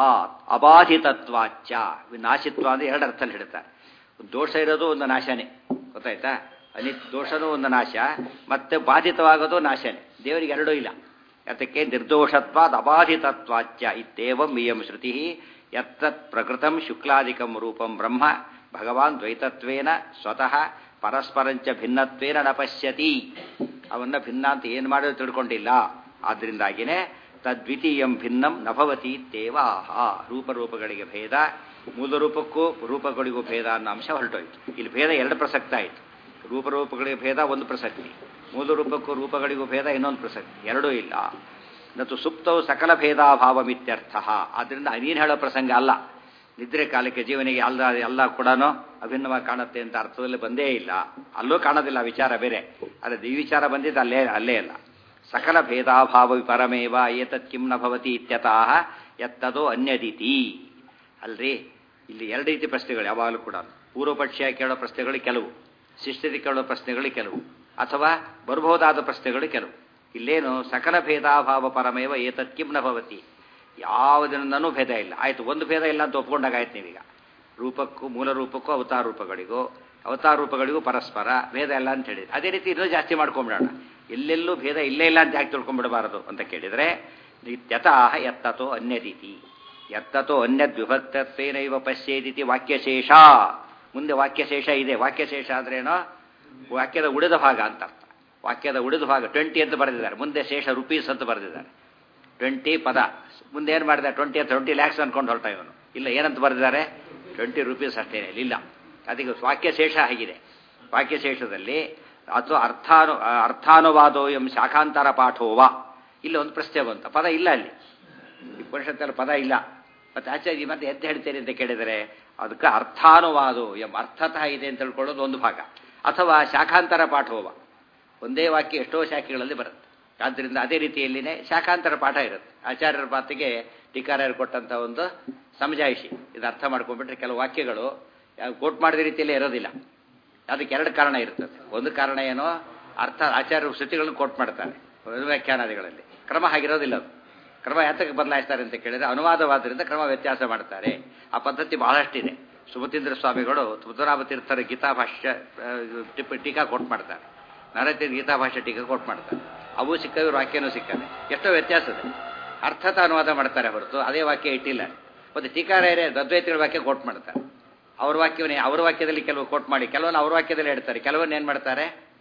ಅಬಾಧಿತತ್ವಾಚ ವಿನಾಶಿತ್ವ ಅಂದ್ರೆ ಎರಡು ಅರ್ಥದಲ್ಲಿ ಹೇಳ್ತಾರೆ ದೋಷ ಇರೋದು ಒಂದು ನಾಶನೇ ಗೊತ್ತಾಯ್ತಾ ಅನಿ ದೋಷನೂ ಒಂದು ನಾಶ ಮತ್ತೆ ಬಾಧಿತವಾಗೋದು ನಾಶನೇ ದೇವರಿಗೆ ಎರಡೂ ಇಲ್ಲ ಯಾತಕ್ಕೆ ನಿರ್ದೋಷತ್ವಾದ್ ಅಬಾಧಿತತ್ವಾಚ್ಯ ಇತ್ತೇವಂ ಇಯಂ ಶ್ರುತಿ ಯತ್ತತ್ ಪ್ರಕೃತಂ ಶುಕ್ಲಾದಿಕಂ ರೂಪಂ ಬ್ರಹ್ಮ ಭಗವಾನ್ ದ್ವೈತತ್ವೇನ ಸ್ವತಃ ಪರಸ್ಪರಂಚ ಭಿನ್ನತ್ವೇನ ನ ಪಶ್ಯತಿ ಅವನ್ನ ಭಿನ್ನ ಅಂತ ಏನು ಮಾಡಿದ್ರು ತಿಳ್ಕೊಂಡಿಲ್ಲ ಆದ್ರಿಂದಾಗಿನೇ ತದ್ವಿತೀಯಂ ಭಿನ್ನಂ ನಭವತಿ ತೇವಾಹ ರೂಪರೂಪಗಳಿಗೆ ಭೇದ ಮೂಲ ರೂಪಕ್ಕೂ ರೂಪಗಳಿಗೂ ಭೇದ ಅನ್ನೋ ಅಂಶ ಹೊರಟೋಯ್ತು ಇಲ್ಲಿ ಭೇದ ಎರಡು ಪ್ರಸಕ್ತ ಆಯಿತು ರೂಪರೂಪಗಳಿಗೆ ಭೇದ ಒಂದು ಪ್ರಸಕ್ತಿ ಮೂಲ ರೂಪಕ್ಕೂ ರೂಪಗಳಿಗೂ ಭೇದ ಇನ್ನೊಂದು ಪ್ರಸಕ್ತಿ ಎರಡೂ ಇಲ್ಲ ಮತ್ತು ಸುಪ್ತವು ಸಕಲ ಭೇದಾಭಾವಮಿತ್ಯರ್ಥ ಆದ್ದರಿಂದ ನೀನು ಹೇಳೋ ಪ್ರಸಂಗ ಅಲ್ಲ ನಿದ್ರೆ ಕಾಲಕ್ಕೆ ಜೀವನಿಗೆ ಅಲ್ಲ ಎಲ್ಲ ಕೂಡ ಅಭಿನ್ನವಾಗಿ ಕಾಣುತ್ತೆ ಅಂತ ಅರ್ಥದಲ್ಲಿ ಬಂದೇ ಇಲ್ಲ ಅಲ್ಲೂ ಕಾಣೋದಿಲ್ಲ ವಿಚಾರ ಬೇರೆ ಆದರೆ ಈ ವಿಚಾರ ಬಂದಿದ್ದು ಅಲ್ಲೇ ಅಲ್ಲೇ ಅಲ್ಲ ಸಕಲ ಭೇದಾಭಾವ ಪರಮೇವ ಏತತ್ ಕಿಂ ನ ಭವತಿ ಇತ್ಯತಃ ಎತ್ತದೋ ಅನ್ಯದಿತಿ ಅಲ್ರಿ ಇಲ್ಲಿ ಎರಡು ರೀತಿ ಪ್ರಶ್ನೆಗಳು ಯಾವಾಗಲೂ ಕೂಡ ಪೂರ್ವಪಕ್ಷೀಯ ಕೇಳೋ ಪ್ರಶ್ನೆಗಳು ಕೆಲವು ಶಿಷ್ಯರಿಗೆ ಕೇಳೋ ಪ್ರಶ್ನೆಗಳು ಕೆಲವು ಅಥವಾ ಬರಬಹುದಾದ ಪ್ರಶ್ನೆಗಳು ಕೆಲವು ಇಲ್ಲೇನು ಸಕಲ ಭೇದಾಭಾವ ಪರಮೇವ ಏತತ್ ಕಿಂ ನ ಭವತಿ ಯಾವುದರಿಂದನೂ ಭೇದ ಇಲ್ಲ ಆಯ್ತು ಒಂದು ಭೇದ ಇಲ್ಲ ಅಂತ ಒಪ್ಕೊಂಡಾಗ ಆಯ್ತು ನೀವೀಗ ರೂಪಕ್ಕೂ ಮೂಲ ರೂಪಕ್ಕೂ ಅವತಾರ ರೂಪಗಳಿಗೂ ಅವತಾರ ರೂಪಗಳಿಗೂ ಪರಸ್ಪರ ಭೇದ ಇಲ್ಲ ಅಂತ ಹೇಳಿದ್ರೆ ಅದೇ ರೀತಿ ಇನ್ನೂ ಜಾಸ್ತಿ ಮಾಡ್ಕೊಂಬಿಡೋಣ ಎಲ್ಲೆಲ್ಲೂ ಭೇದ ಇಲ್ಲೇ ಇಲ್ಲ ಅಂತ ಯಾಕೆ ತಿಳ್ಕೊಂಡ್ಬಿಡಬಾರದು ಅಂತ ಕೇಳಿದರೆ ನಿತ್ಯತಃ ಎತ್ತತೋ ಅನ್ಯದಿತಿ ಎತ್ತತೋ ಅನ್ಯದ್ ವಿಭಕ್ತತ್ವೇನೈವ ಪಶ್ಯೇದಿತಿ ವಾಕ್ಯಶೇಷ ಮುಂದೆ ವಾಕ್ಯಶೇಷ ಇದೆ ವಾಕ್ಯಶೇಷ ಆದ್ರೇನೋ ವಾಕ್ಯದ ಉಳಿದ ಭಾಗ ಅಂತ ಅರ್ಥ ವಾಕ್ಯದ ಉಳಿದ ಭಾಗ ಟ್ವೆಂಟಿ ಅಂತ ಬರೆದಿದ್ದಾರೆ ಮುಂದೆ ಶೇಷ ರುಪೀಸ್ ಅಂತ ಬರೆದಿದ್ದಾರೆ ಟ್ವೆಂಟಿ ಪದ ಮುಂದೆ ಏನು ಮಾಡಿದ್ದಾರೆ ಟ್ವೆಂಟಿ ಟ್ವೆಂಟಿ ಲ್ಯಾಕ್ಸ್ ಅನ್ಕೊಂಡು ಹೊರಟ ಇವನು ಇಲ್ಲ ಏನಂತ ಬರೆದಿದ್ದಾರೆ ಟ್ವೆಂಟಿ ರುಪೀಸ್ ಅಷ್ಟೇ ಇಲ್ಲ ಅದಕ್ಕೆ ವಾಕ್ಯಶೇಷ ಆಗಿದೆ ವಾಕ್ಯಶೇಷದಲ್ಲಿ ಅಥವಾ ಅರ್ಥಾನು ಅರ್ಥಾನುವಾದೋ ಎಂ ಶಾಖಾಂತರ ಪಾಠೋವ ಇಲ್ಲಿ ಒಂದು ಪ್ರಶ್ನೆ ಬಂತ ಪದ ಇಲ್ಲ ಅಲ್ಲಿ ಉಪನಿಷತ್ತಲ್ಲಿ ಪದ ಇಲ್ಲ ಮತ್ತೆ ಆಚಾರ್ಯ ಮತ್ತೆ ಎದ್ದು ಹೇಳ್ತೇನೆ ಅಂತ ಕೇಳಿದರೆ ಅದಕ್ಕೆ ಅರ್ಥಾನುವಾದೋ ಎಂ ಅರ್ಥತಃ ಇದೆ ಅಂತ ತಿಳ್ಕೊಳ್ಳೋದು ಒಂದು ಭಾಗ ಅಥವಾ ಶಾಖಾಂತರ ಪಾಠೋವ ಒಂದೇ ವಾಕ್ಯ ಎಷ್ಟೋ ಶಾಖೆಗಳಲ್ಲಿ ಬರುತ್ತೆ ಆದ್ದರಿಂದ ಅದೇ ರೀತಿಯಲ್ಲಿನೇ ಶಾಖಾಂತರ ಪಾಠ ಇರುತ್ತೆ ಆಚಾರ್ಯರ ಮಾತಿಗೆ ಟೀಕಾರ್ಯರು ಕೊಟ್ಟಂಥ ಒಂದು ಸಮಜಾಯಿಷಿ ಇದು ಅರ್ಥ ಮಾಡ್ಕೊಂಡ್ಬಿಟ್ರೆ ಕೆಲವು ವಾಕ್ಯಗಳು ಕೋಟ್ ಮಾಡಿದ ರೀತಿಯಲ್ಲೇ ಇರೋದಿಲ್ಲ ಅದಕ್ಕೆ ಎರಡು ಕಾರಣ ಇರ್ತದೆ ಒಂದು ಕಾರಣ ಏನೋ ಅರ್ಥ ಆಚಾರ್ಯರು ಶ್ರುತಿಗಳನ್ನು ಕೋಟ್ ಮಾಡ್ತಾರೆ ವ್ಯಾಖ್ಯಾನಾದಿಗಳಲ್ಲಿ ಕ್ರಮ ಹಾಗಿರೋದಿಲ್ಲ ಅದು ಕ್ರಮ ಯಾತಕ್ಕೆ ಬದಲಾಯಿಸ್ತಾರೆ ಅಂತ ಕೇಳಿದ್ರೆ ಅನುವಾದವಾದ್ರಿಂದ ಕ್ರಮ ವ್ಯತ್ಯಾಸ ಮಾಡ್ತಾರೆ ಆ ಪದ್ಧತಿ ಬಹಳಷ್ಟಿದೆ ಸುಮತೀಂದ್ರ ಸ್ವಾಮಿಗಳು ಮುದ್ದುರಾಮ ತೀರ್ಥರ ಗೀತಾಭಾಷ್ಯ ಟಿಪ್ ಟೀಕಾ ಕೋಟ್ ಮಾಡ್ತಾರೆ ನರತೀರ್ ಗೀತಾಭಾಷ್ಯ ಟೀಕಾ ಕೋಟ್ ಮಾಡ್ತಾರೆ ಅವು ಸಿಕ್ಕವೆ ವಾಕ್ಯನೂ ಸಿಕ್ಕವೆ ಎಷ್ಟೋ ವ್ಯತ್ಯಾಸ ಇದೆ ಅರ್ಥತ ಅನುವಾದ ಮಾಡ್ತಾರೆ ಹೊರತು ಅದೇ ವಾಕ್ಯ ಇಟ್ಟಿಲ್ಲ ಮತ್ತು ಟೀಕಾರೇ ಅದ್ವೈತಿಗಳ ವಾಕ್ಯ ಕೋಟ್ ಮಾಡ್ತಾರೆ ಅವ್ರ ವಾಕ್ಯವನ್ನೇ ಅವ್ರ ವಾಕ್ಯದಲ್ಲಿ ಕೆಲವು ಕೋಟ್ ಮಾಡಿ ಕೆಲವೊಂದು ಅವ್ರ ವಾಕ್ಯದಲ್ಲಿ ಹೇಳ್ತಾರೆ ಕೆಲವೊಂದು ಏನು ಮಾಡ್ತಾರೆ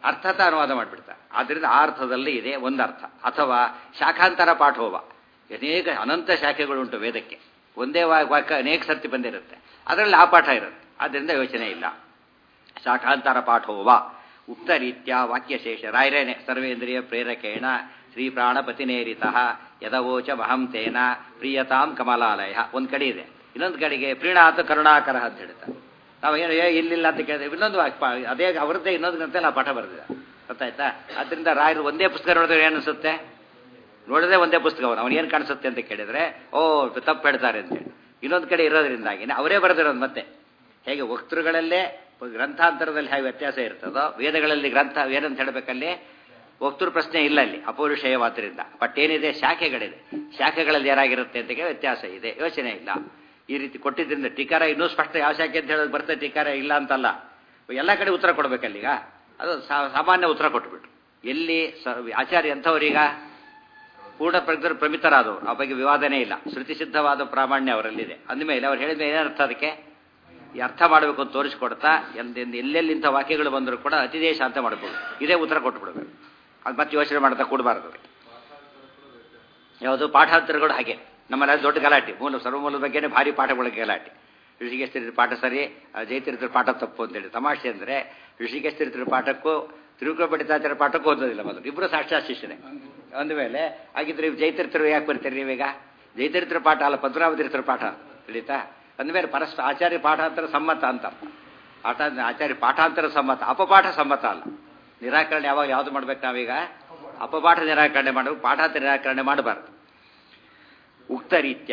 ಅರ್ಥತ ಅನುವಾದ ಮಾಡಿಬಿಡ್ತಾರೆ ಆದ್ದರಿಂದ ಆ ಅರ್ಥದಲ್ಲಿ ಇದೆ ಒಂದು ಅರ್ಥ ಅಥವಾ ಶಾಖಾಂತರ ಪಾಠೋವ ಅನೇಕ ಅನಂತ ಶಾಖೆಗಳುಂಟು ವೇದಕ್ಕೆ ಒಂದೇ ವಾ- ವಾಕ್ಯ ಅನೇಕ ಸರ್ತಿ ಬಂದಿರುತ್ತೆ ಅದರಲ್ಲಿ ಆ ಪಾಠ ಇರುತ್ತೆ ಆದ್ದರಿಂದ ಯೋಚನೆ ಇಲ್ಲ ಶಾಖಾಂತರ ಪಾಠೋವ ಉಕ್ತ ರೀತ್ಯ ವಾಕ್ಯಶೇಷ ರಾಯರೇನೆ ಸರ್ವೇಂದ್ರಿಯ ಪ್ರೇರಕೇಣ ಶ್ರೀ ಪ್ರಾಣಪತಿನೇರಿತ ಯದವೋಚ ಮಹಂ ತೇನ ಪ್ರಿಯತಾಂ ಕಮಲಾಲಯ ಒಂದು ಕಡೆ ಇದೆ ಇನ್ನೊಂದು ಕಡೆಗೆ ಪ್ರೀಣಾತ ಕರುಣಾಕರ ಅಂತ ಹೇಳ್ತಾರೆ ನಾವು ಏನು ಏ ಇಲ್ಲಿಲ್ಲ ಅಂತ ಕೇಳಿದ್ರೆ ಇನ್ನೊಂದು ವಾಕ್- ಪಾ- ಅದೇ ಅವರದ್ದೇ ಇನ್ನೊಂದು ಗ್ರಂಥದಲ್ಲಿ ಆ ಪಾಠ ಬರೆದಿದೆ ಗೊತ್ತಾಯ್ತಾ ಅದರಿಂದ ರಾಯರು ಒಂದೇ ಪುಸ್ತಕ ನೋಡಿದ್ರೆ ಏನು ಅನಿಸುತ್ತೆ ನೋಡಿದ್ರೆ ಒಂದೇ ಪುಸ್ತಕವನ್ನು ಅವನು ಏನು ಕಾಣಿಸುತ್ತೆ ಅಂತ ಕೇಳಿದ್ರೆ ಓ ತಪ್ಪು ಹೇಳ್ತಾರೆ ಅಂತೇಳಿ ಇನ್ನೊಂದು ಕಡೆ ಇರೋದ್ರಿಂದಾಗಿನೇ ಅವರೇ ಬರೆದಿರೋದು ಮತ್ತೆ ಹೇಗೆ ವಕ್ತೃಗಳಲ್ಲೇ ಗ್ರಂಥಾಂತರದಲ್ಲಿ ಹೇಗೆ ವ್ಯತ್ಯಾಸ ಇರ್ತದೋ ವೇದಗಳಲ್ಲಿ ಗ್ರಂಥ ಏನಂತ ಹೇಳಬೇಕಲ್ಲಿ ವಕ್ತೃ ಪ್ರಶ್ನೆ ಇಲ್ಲ ಅಲ್ಲಿ ಅಪೌರುಷೇಯವಾದ್ರಿಂದ ಬಟ್ ಏನಿದೆ ಶಾಖೆಗಳಿದೆ ಶಾಖೆಗಳಲ್ಲಿ ಏನಾಗಿರುತ್ತೆ ಅಂತ ವ್ಯತ್ಯಾಸ ಇದೆ ಯೋಚನೆ ಇಲ್ಲ ಈ ರೀತಿ ಕೊಟ್ಟಿದ್ದರಿಂದ ಟೀಕಾರ ಇನ್ನೂ ಸ್ಪಷ್ಟ ಯಾವ ಶಾಖೆ ಅಂತ ಹೇಳೋದು ಬರ್ತದೆ ಟೀಕಾರ ಇಲ್ಲ ಅಂತಲ್ಲ ಎಲ್ಲ ಕಡೆ ಉತ್ತರ ಕೊಡ್ಬೇಕಲ್ಲೀಗ ಅದು ಸಾ- ಸಾಮಾನ್ಯ ಉತ್ತರ ಕೊಟ್ಬಿಟ್ರು ಎಲ್ಲಿ ಸ- ಆಚಾರ್ಯ ಎಂಥವ್ರೀಗ ಪೂರ್ಣ ಪ್ರಜ್ಞರು ಪ್ರಮಿತರಾದವರು ಆ ಬಗ್ಗೆ ವಿವಾದನೇ ಇಲ್ಲ ಶ್ರುತಿ ಸಿದ್ಧವಾದ ಪ್ರಾಮಾಣ್ಯ ಅವರಲ್ಲಿದೆ ಅಂದಮೇಲೆ ಅವ್ರು ಹೇಳಿದ ಏನರ್ಥ ಅದಕ್ಕೆ ಈ ಅರ್ಥ ಮಾಡಬೇಕು ಅಂತ ತೋರಿಸ್ಕೊಡ್ತಾ ಎಂದೆಂದು ಎಲ್ಲೆಲ್ಲಿ ಇಂಥ ವಾಕ್ಯಗಳು ಬಂದರೂ ಕೂಡ ಅತಿದೇಶ ಅಂತ ಮಾಡ್ಬೋದು ಇದೇ ಉತ್ತರ ಕೊಟ್ಬಿಡ್ಬೇಕು ಅದು ಮತ್ತೆ ಯೋಚನೆ ಮಾಡ್ತಾ ಕೊಡಬಾರ್ದು ಅದಕ್ಕೆ ಯಾವುದು ಪಾಠಾಂತರಗಳು ಹಾಗೆ ನಮ್ಮಲ್ಲಿ ದೊಡ್ಡ ಗಲಾಟೆ ಮೂಲ ಸರ್ವಮೂಲದ ಬಗ್ಗೆನೇ ಭಾರಿ ಪಾಠಗಳಿಗೆ ಗಲಾಟೆ ಋಷಿಕೇಶ್ ತೀರ್ಥರ ಪಾಠ ಸರಿ ಆ ಜಯತೀರ್ಥರ ಪಾಠ ತಪ್ಪು ಅಂತೇಳಿ ತಮಾಷೆ ಅಂದರೆ ಋಷಿಕೇಶ್ ತೀರ್ಥರ ಪಾಠಕ್ಕೂ ತಿರುಗುಪಡಿತಾಚಾರ್ಯ ಪಾಠಕ್ಕೂ ಓದೋದಿಲ್ಲ ಮೊದಲು ಇಬ್ಬರು ಸಾಕ್ಷಾತ್ ಶಿಷ್ಯನೇ ಅಂದ ಮೇಲೆ ಹಾಗಿದ್ರೆ ಜಯತೀರ್ಥರು ಯಾಕೆ ಬರ್ತೀರಿ ನೀವೀಗ ಜಯತೀರ್ಥರ ಪಾಠ ಅಲ್ಲ ಪದ್ಮನಾಭ ತೀರ್ಥರ ಪಾಠ ತಿಳಿತಾ ಅಂದಮೇಲೆ ಪರಸ್ಪರ ಆಚಾರ್ಯ ಪಾಠಾಂತರ ಸಮ್ಮತ ಅಂತ ಪಾಠ ಆಚಾರ್ಯ ಪಾಠಾಂತರ ಸಮ್ಮತ ಅಪಪಾಠ ಸಮ್ಮತ ಅಲ್ಲ ನಿರಾಕರಣೆ ಯಾವಾಗ ಯಾವುದು ಮಾಡ್ಬೇಕು ನಾವೀಗ ಅಪಪಾಠ ನಿರಾಕರಣೆ ಮಾಡಬೇಕು ಪಾಠಾಂತರ ನಿರಾಕರಣೆ ಮಾಡಬಾರ್ದು ಉಕ್ತ ರೀತ್ಯ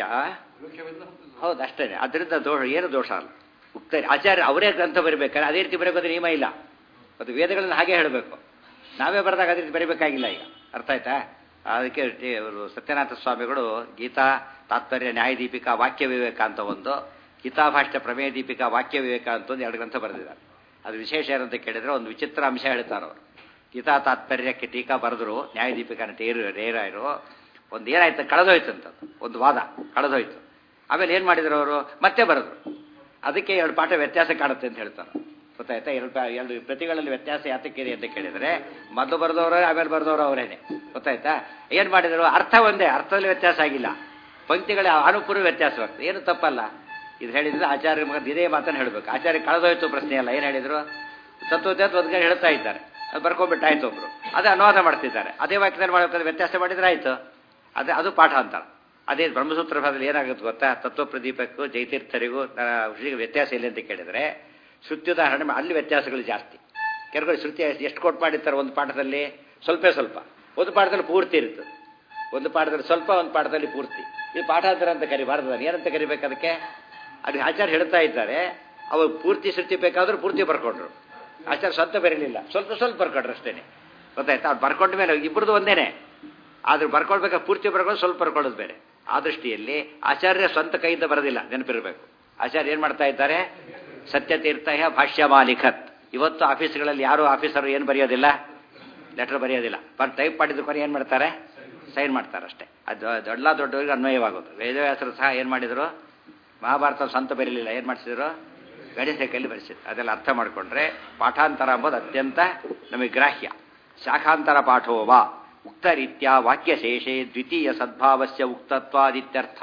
ಹೌದು ಅಷ್ಟೇ ಅದರಿಂದ ದೋಷ ಏನು ದೋಷ ಅಲ್ಲ ಉಕ್ತ ಆಚಾರ್ಯ ಅವರೇ ಗ್ರಂಥ ಬರೀಬೇಕಾದ್ರೆ ಅದೇ ರೀತಿ ಬರೀಬೇಕು ನಿಯಮ ಇಲ್ಲ ಅದು ವೇದಗಳನ್ನು ಹಾಗೆ ಹೇಳಬೇಕು ನಾವೇ ಬರೆದಾಗ ಅದೇ ರೀತಿ ಬರೀಬೇಕಾಗಿಲ್ಲ ಈಗ ಅರ್ಥ ಆಯ್ತಾ ಅದಕ್ಕೆ ಟಿ- ಅವರು ಸತ್ಯನಾಥ ಸ್ವಾಮಿಗಳು ಗೀತಾ ತಾತ್ಪರ್ಯ ನ್ಯಾಯದೀಪಿಕಾ ವಾಕ್ಯ ವಿವೇಕ ಅಂತ ಒಂದು ಗೀತಾಭಾಷ್ಯ ಪ್ರಮೇಯ ದೀಪಿಕಾ ವಾಕ್ಯ ವಿವೇಕ ಅಂತ ಒಂದು ಎರಡು ಗ್ರಂಥ ಬರೆದಿದ್ದಾರೆ ಅದು ವಿಶೇಷ ಏನಂತ ಕೇಳಿದ್ರೆ ಒಂದು ವಿಚಿತ್ರ ಅಂಶ ಹೇಳ್ತಾರೆ ಅವರು ಗೀತಾ ತಾತ್ಪರ್ಯಕ್ಕೆ ಟೀಕಾ ಬರೆದ್ರು ನ್ಯಾಯದೀಪಿಕಾನ ಟೇರು ರೇರಾಯರು ಒಂದು ಏನಾಯ್ತು ಕಳೆದೋಯ್ತಂತ ಒಂದು ವಾದ ಕಳೆದೋಯ್ತು ಆಮೇಲೆ ಏನು ಮಾಡಿದ್ರು ಅವರು ಮತ್ತೆ ಬರೆದ್ರು ಅದಕ್ಕೆ ಎರಡು ಪಾಠ ವ್ಯತ್ಯಾಸ ಕಾಣುತ್ತೆ ಅಂತ ಹೇಳ್ತಾರೆ ಗೊತ್ತಾಯ್ತಾ ಎರಡು ಪಾ- ಎರಡು ಪ್ರತಿಗಳಲ್ಲಿ ವ್ಯತ್ಯಾಸ ಯಾತಕ್ಕಿದೆ ಅಂತ ಕೇಳಿದ್ರೆ ಮೊದಲು ಬರೆದವರು ಆಮೇಲೆ ಬರೆದವರು ಅವರೇನೆ ಗೊತ್ತಾಯ್ತಾ ಏನು ಮಾಡಿದರು ಅರ್ಥ ಒಂದೇ ಅರ್ಥದಲ್ಲಿ ವ್ಯತ್ಯಾಸ ಆಗಿಲ್ಲ ಪಂಕ್ತಿಗಳ ಅನುಪೂರ್ವ ವ್ಯತ್ಯಾಸವಾಗ್ತದೆ ಏನು ತಪ್ಪಲ್ಲ ಇದು ಹೇಳಿದ್ರೆ ಆಚಾರ್ಯ ಮಗ ಇದೇ ಮಾತನ್ನು ಹೇಳಬೇಕು ಆಚಾರ್ಯ ಕಳೆದೋಯ್ತು ಪ್ರಶ್ನೆ ಅಲ್ಲ ಏನು ಹೇಳಿದ್ರು ತತ್ವಜ್ಞಾತ ಒಂದು ಕಡೆ ಹೇಳ್ತಾ ಇದ್ದಾರೆ ಅದು ಬರ್ಕೊಂಡ್ಬಿಟ್ಟು ಆಯ್ತು ಒಬ್ರು ಅದೇ ಅನುವಾದ ಮಾಡ್ತಿದ್ದಾರೆ ಅದೇ ವಾಕ್ಯದಲ್ಲಿ ಮಾಡಬೇಕಾದ್ರೆ ವ್ಯತ್ಯಾಸ ಮಾಡಿದ್ರೆ ಆಯ್ತು ಅದೇ ಅದು ಪಾಠ ಅಂತಾರ ಅದೇ ಬ್ರಹ್ಮಸೂತ್ರ ಭಾಗದಲ್ಲಿ ಏನಾಗುತ್ತೆ ಗೊತ್ತಾ ತತ್ವ ಪ್ರದೀಪಕ್ಕೂ ಜೈತೀರ್ಥರಿಗೂ ಆ, ಶ್ರುತಿಗೆ ವ್ಯತ್ಯಾಸ ಇಲ್ಲ ಅಂತ ಕೇಳಿದ್ರೆ ಶ್ರುತ್ಯುದಾಹರಣೆ ಮಾ- ಅಲ್ಲಿ ವ್ಯತ್ಯಾಸಗಳು ಜಾಸ್ತಿ ಕೆಲವರು ಶ್ರುತಿ ಎಷ್ಟು ಕೊಟ್ಟು ಮಾಡಿರ್ತಾರೆ ಒಂದು ಪಾಠದಲ್ಲಿ ಸ್ವಲ್ಪ ಸ್ವಲ್ಪ ಒಂದು ಪಾಠದಲ್ಲಿ ಪೂರ್ತಿ ಇರ್ತದೆ ಒಂದು ಪಾಠದಲ್ಲಿ ಸ್ವಲ್ಪ ಒಂದು ಪಾಠದಲ್ಲಿ ಪೂರ್ತಿ ಇದು ಪಾಠಾಂತರ ಅಂತ ಕರಿಬಾರ್ದು ನಾನು ಏನಂತ ಕರಿಬೇಕು ಅದಕ್ಕೆ ಅದು ಆಚಾರ್ಯ ಹೇಳ್ತಾ ಇದ್ದಾರೆ ಅವರು ಪೂರ್ತಿ ಶ್ರುತಿ ಬೇಕಾದ್ರೂ ಪೂರ್ತಿ ಬರ್ಕೊಂಡ್ರು ಆಚಾರ್ಯ ಸ್ವಂತ ಬರೀಲಿಲ್ಲ ಸ್ವಲ್ಪ ಸ್ವಲ್ಪ ಬರ್ಕೊಂಡ್ರು ಅಷ್ಟೇನೆ ಗೊತ್ತಾಯ್ತಾ ಅವ್ರು ಬರ್ಕೊಂಡ ಮೇಲೆ ಇಬ್ಬರದು ಒಂದೇನೆ ಆದ್ರೆ ಬರ್ಕೊಳ್ಬೇಕಾದ್ರೆ ಪೂರ್ತಿ ಬರ್ಕೊಂಡು ಸ್ವಲ್ಪ ಬರ್ಕೊಳ್ಳೋದು ಬೇರೆ ಆ ದೃಷ್ಟಿಯಲ್ಲಿ ಆಚಾರ್ಯ ಸ್ವಂತ ಕೈಯಿಂದ ಬರೋದಿಲ್ಲ ನೆನಪಿರಬೇಕು ಆಚಾರ್ಯ ಏನು ಮಾಡ್ತಾ ಇದ್ದಾರೆ ಸತ್ಯತೀರ್ಥ ಭಾಷ್ಯ ಮಾಲಿಖತ್ ಇವತ್ತು ಆಫೀಸ್ಗಳಲ್ಲಿ ಯಾರು ಆಫೀಸರು ಏನು ಬರೆಯೋದಿಲ್ಲ ಲೆಟರ್ ಬರೆಯೋದಿಲ್ಲ ಬಟ್ ಟೈಪ್ ಮಾಡಿದ ಕೊನೆ ಏನು ಮಾಡ್ತಾರೆ ಸೈನ್ ಮಾಡ್ತಾರೆ ಅಷ್ಟೇ ಅದು ದೊಡ್ಡ ದೊಡ್ಡವರಿಗೆ ಅನ್ವಯವಾಗೋದು ವೇದವ್ಯಾಸರು ಸಹ ಏನು ಮಾಡಿದರು ಮಹಾಭಾರತ ಸ್ವಂತ ಬರೀಲಿಲ್ಲ ಏನು ಮಾಡಿಸಿದ್ರು ಗಣೇಶ ಕೈಲಿ ಬರೆಸಿದ್ರು ಅದೆಲ್ಲ ಅರ್ಥ ಮಾಡಿಕೊಂಡ್ರೆ ಪಾಠಾಂತರ ಎಂಬುದು ಅತ್ಯಂತ ನಮಗೆ ಗ್ರಾಹ್ಯ ಶಾಖಾಂತರ ಪಾಠೋವ ಉಕ್ತ ರೀತ್ಯ ವಾಕ್ಯಶೇಷೆ ದ್ವಿತೀಯ ಸದ್ಭಾವಸ್ಯ ಉಕ್ತತ್ವಾದಿತ್ಯರ್ಥ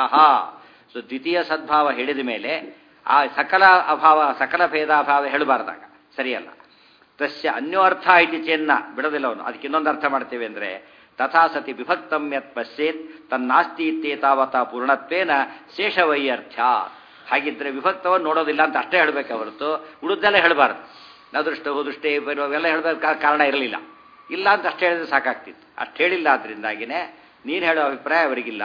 ಸೊ ದ್ವಿತೀಯ ಸದ್ಭಾವ ಹೇಳಿದ ಮೇಲೆ ಆ ಸಕಲ ಅಭಾವ ಸಕಲ ಭೇದಾಭಾವ ಹೇಳಬಾರ್ದಾಗ ಸರಿಯಲ್ಲ ತಸ್ಯ ಅನ್ಯೋರ್ಥ ಇತಿ ಚೆನ್ನ ಬಿಡೋದಿಲ್ಲ ಅವನು ಅದಕ್ಕೆ ಇನ್ನೊಂದು ಅರ್ಥ ಮಾಡ್ತೇವೆ ಅಂದರೆ ತಥಾ ಸತಿ ವಿಭಕ್ತಂ ಯತ್ ಪಶ್ಯೇತ್ ತನ್ನಾಸ್ತಿ ಇತ್ಯೇತಾವತ ಪೂರ್ಣತ್ವೇನ ಶೇಷವೈಯರ್ಥ್ಯ ಹಾಗಿದ್ರೆ ವಿಭಕ್ತವನ್ನು ನೋಡೋದಿಲ್ಲ ಅಂತ ಅಷ್ಟೇ ಹೇಳಬೇಕು ಹೊರತು ಉಳಿದೆಲ್ಲ ಹೇಳಬಾರ್ದು ನದೃಷ್ಟ ಹುದೃಷ್ಟೇ ಅವೆಲ್ಲ ಹೇಳಬೇಕು ಕಾರಣ ಇರಲಿಲ್ಲ ಇಲ್ಲ ಅಂತ ಅಷ್ಟೇ ಹೇಳಿದ್ರೆ ಸಾಕಾಗ್ತಿತ್ತು ಅಷ್ಟು ಹೇಳಿಲ್ಲ ಆದ್ರಿಂದಾಗಿನೇ ನೀನು ಹೇಳೋ ಅಭಿಪ್ರಾಯ ಅವರಿಗಿಲ್ಲ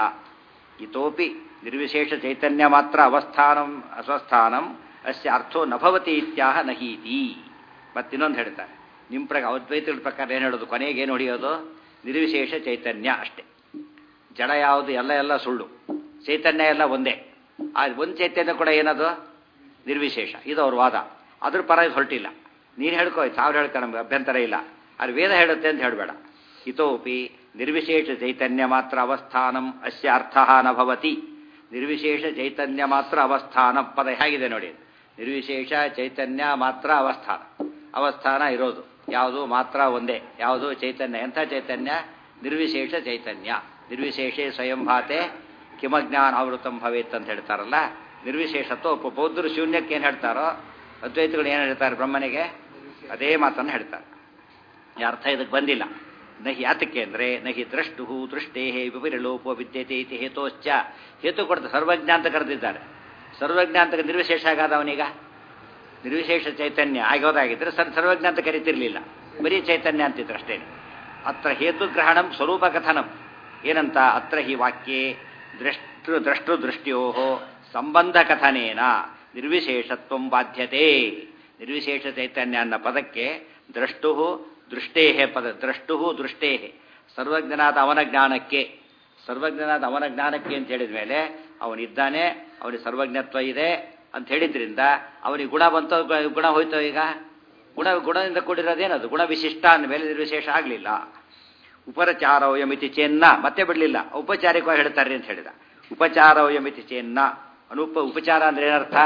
ಇತೋಪಿ ನಿರ್ವಿಶೇಷ ಚೈತನ್ಯ ಮಾತ್ರ ಅವಸ್ಥಾನಂ ಅಸ್ವಸ್ಥಾನಂ ಅಸ್ಯ ಅರ್ಥೋ ನಭವತಿ ಇತ್ಯಾಹ ನಹೀತಿ ಮತ್ತಿನ್ನೊಂದು ಹೇಳ್ತಾರೆ ನಿಮ್ಮ ಪ್ರಕಾರ ಅದ್ವೈತಗಳ ಪ್ರಕಾರ ಏನು ಹೇಳೋದು ಕೊನೆಗೆ ಏನು ಹೊಡೆಯೋದು ನಿರ್ವಿಶೇಷ ಚೈತನ್ಯ ಅಷ್ಟೇ ಜಡ ಯಾವುದು ಎಲ್ಲ ಎಲ್ಲ ಸುಳ್ಳು ಚೈತನ್ಯ ಎಲ್ಲ ಒಂದೇ ಆ ಒಂದು ಚೈತನ್ಯ ಕೂಡ ಏನದು ನಿರ್ವಿಶೇಷ ಇದು ಅವ್ರ ವಾದ ಅದ್ರ ಪರ ಇದು ಹೊರಟಿಲ್ಲ ನೀನು ಹೇಳ್ಕೋ ಸಾವಿರ ಹೇಳ್ಕೊ ನಮ್ಗೆ ಅಭ್ಯಂತರ ಇಲ್ಲ ಅದು ವೇದ ಹೇಳುತ್ತೆ ಅಂತ ಹೇಳಬೇಡ ಇತೋಪಿ ನಿರ್ವಿಶೇಷ ಚೈತನ್ಯ ಮಾತ್ರ ಅವಸ್ಥಾನಂ ಅಸ್ಯ ಅರ್ಥ ನ ಭವತಿ ನಿರ್ವಿಶೇಷ ಚೈತನ್ಯ ಮಾತ್ರ ಅವಸ್ಥಾನ ಪದ ಹೇಗಿದೆ ನೋಡಿ ನಿರ್ವಿಶೇಷ ಚೈತನ್ಯ ಮಾತ್ರ ಅವಸ್ಥಾನ ಅವಸ್ಥಾನ ಇರೋದು ಯಾವುದು ಮಾತ್ರ ಒಂದೇ ಯಾವುದು ಚೈತನ್ಯ ಎಂಥ ಚೈತನ್ಯ ನಿರ್ವಿಶೇಷ ಚೈತನ್ಯ ನಿರ್ವಿಶೇಷೇ ಸ್ವಯಂ ಭಾತೆ ಕಿಮಜ್ಞಾನ ಆವೃತಂ ಭವೇತ್ ಅಂತ ಹೇಳ್ತಾರಲ್ಲ ನಿರ್ವಿಶೇಷತ್ವ ಒಬ್ಬ ಬೌದ್ಧರು ಶೂನ್ಯಕ್ಕೆ ಏನು ಹೇಳ್ತಾರೋ ಅದ್ವೈತಗಳು ಏನು ಹೇಳ್ತಾರೆ ಬ್ರಹ್ಮನಿಗೆ ಅದೇ ಮಾತನ್ನು ಹೇಳ್ತಾರೆ ಈ ಅರ್ಥ ಇದಕ್ಕೆ ಬಂದಿಲ್ಲ ನಹಿ ಯಾತಕ್ಕೆ ಅಂದರೆ ನಹಿ ದ್ರಷ್ಟು ದೃಷ್ಟೇ ವಿಪರಿಲೋಪ ವಿದ್ಯತೆ ಇತಿ ಹೇತೋಶ್ಚ ಹೇತು ಕೊಡ್ತಾರೆ ಸರ್ವಜ್ಞ ಅಂತ ಕರೆದಿದ್ದಾರೆ ಸರ್ವಜ್ಞ ಅಂತ ನಿರ್ವಿಶೇಷ ಆಗಾದ ಅವನೀಗ ನಿರ್ವಿಶೇಷ ಚೈತನ್ಯ ಆಗೋದಾಗಿದ್ದರೆ ಸರ್ ಸರ್ವಜ್ಞ ಅಂತ ಕರಿತಿರ್ಲಿಲ್ಲ ಬರೀ ಚೈತನ್ಯ ಅಂತಿದ್ರು ಅಷ್ಟೇ ಅತ್ರ ಹೇತುಗ್ರಹಣಂ ಸ್ವರೂಪ ಕಥನಂ ಏನಂತ ಅತ್ರ ಹಿ ವಾಕ್ಯೆ ದೃಷ್ಟು ದ್ರಷ್ಟು ದೃಷ್ಟ್ಯೋ ಸಂಬಂಧ ಕಥನೇನ ನಿರ್ವಿಶೇಷತ್ವ ಬಾಧ್ಯತೆ ನಿರ್ವಿಶೇಷ ಚೈತನ್ಯ ಅನ್ನೋ ಪದಕ್ಕೆ ದ್ರಷ್ಟು ದೃಷ್ಟೇಹೆ ಪದ ದ್ರಷ್ಟು ದೃಷ್ಟೇಹೆ ಸರ್ವಜ್ಞನಾದ ಅವನ ಜ್ಞಾನಕ್ಕೆ ಸರ್ವಜ್ಞನಾದ ಅವನ ಜ್ಞಾನಕ್ಕೆ ಅಂತ ಹೇಳಿದ ಮೇಲೆ ಅವನಿದ್ದಾನೆ ಅವನಿಗೆ ಸರ್ವಜ್ಞತ್ವ ಇದೆ ಅಂತ ಹೇಳಿದ್ರಿಂದ ಅವನಿಗೆ ಗುಣ ಬಂತು ಗುಣ ಹೋಯ್ತು ಈಗ ಗುಣ ಗುಣದಿಂದ ಕೂಡಿರೋದೇನದು ಗುಣ ವಿಶಿಷ್ಟ ಅಂದಮೇಲೆ ನಿರ್ವಿಶೇಷ ಆಗಲಿಲ್ಲ ಉಪಚಾರವಯಮಿತಿ ಚೇನ್ನ ಮತ್ತೆ ಬಿಡಲಿಲ್ಲ ಔಪಚಾರಿಕವಾಗಿ ಹೇಳ್ತಾರೆ ಅಂತ ಹೇಳಿದ ಉಪಚಾರವಯಮಿತಿ ಚೇನ್ನ ಅನುಪ ಉಪಚಾರ ಅಂದ್ರೆ ಏನರ್ಥ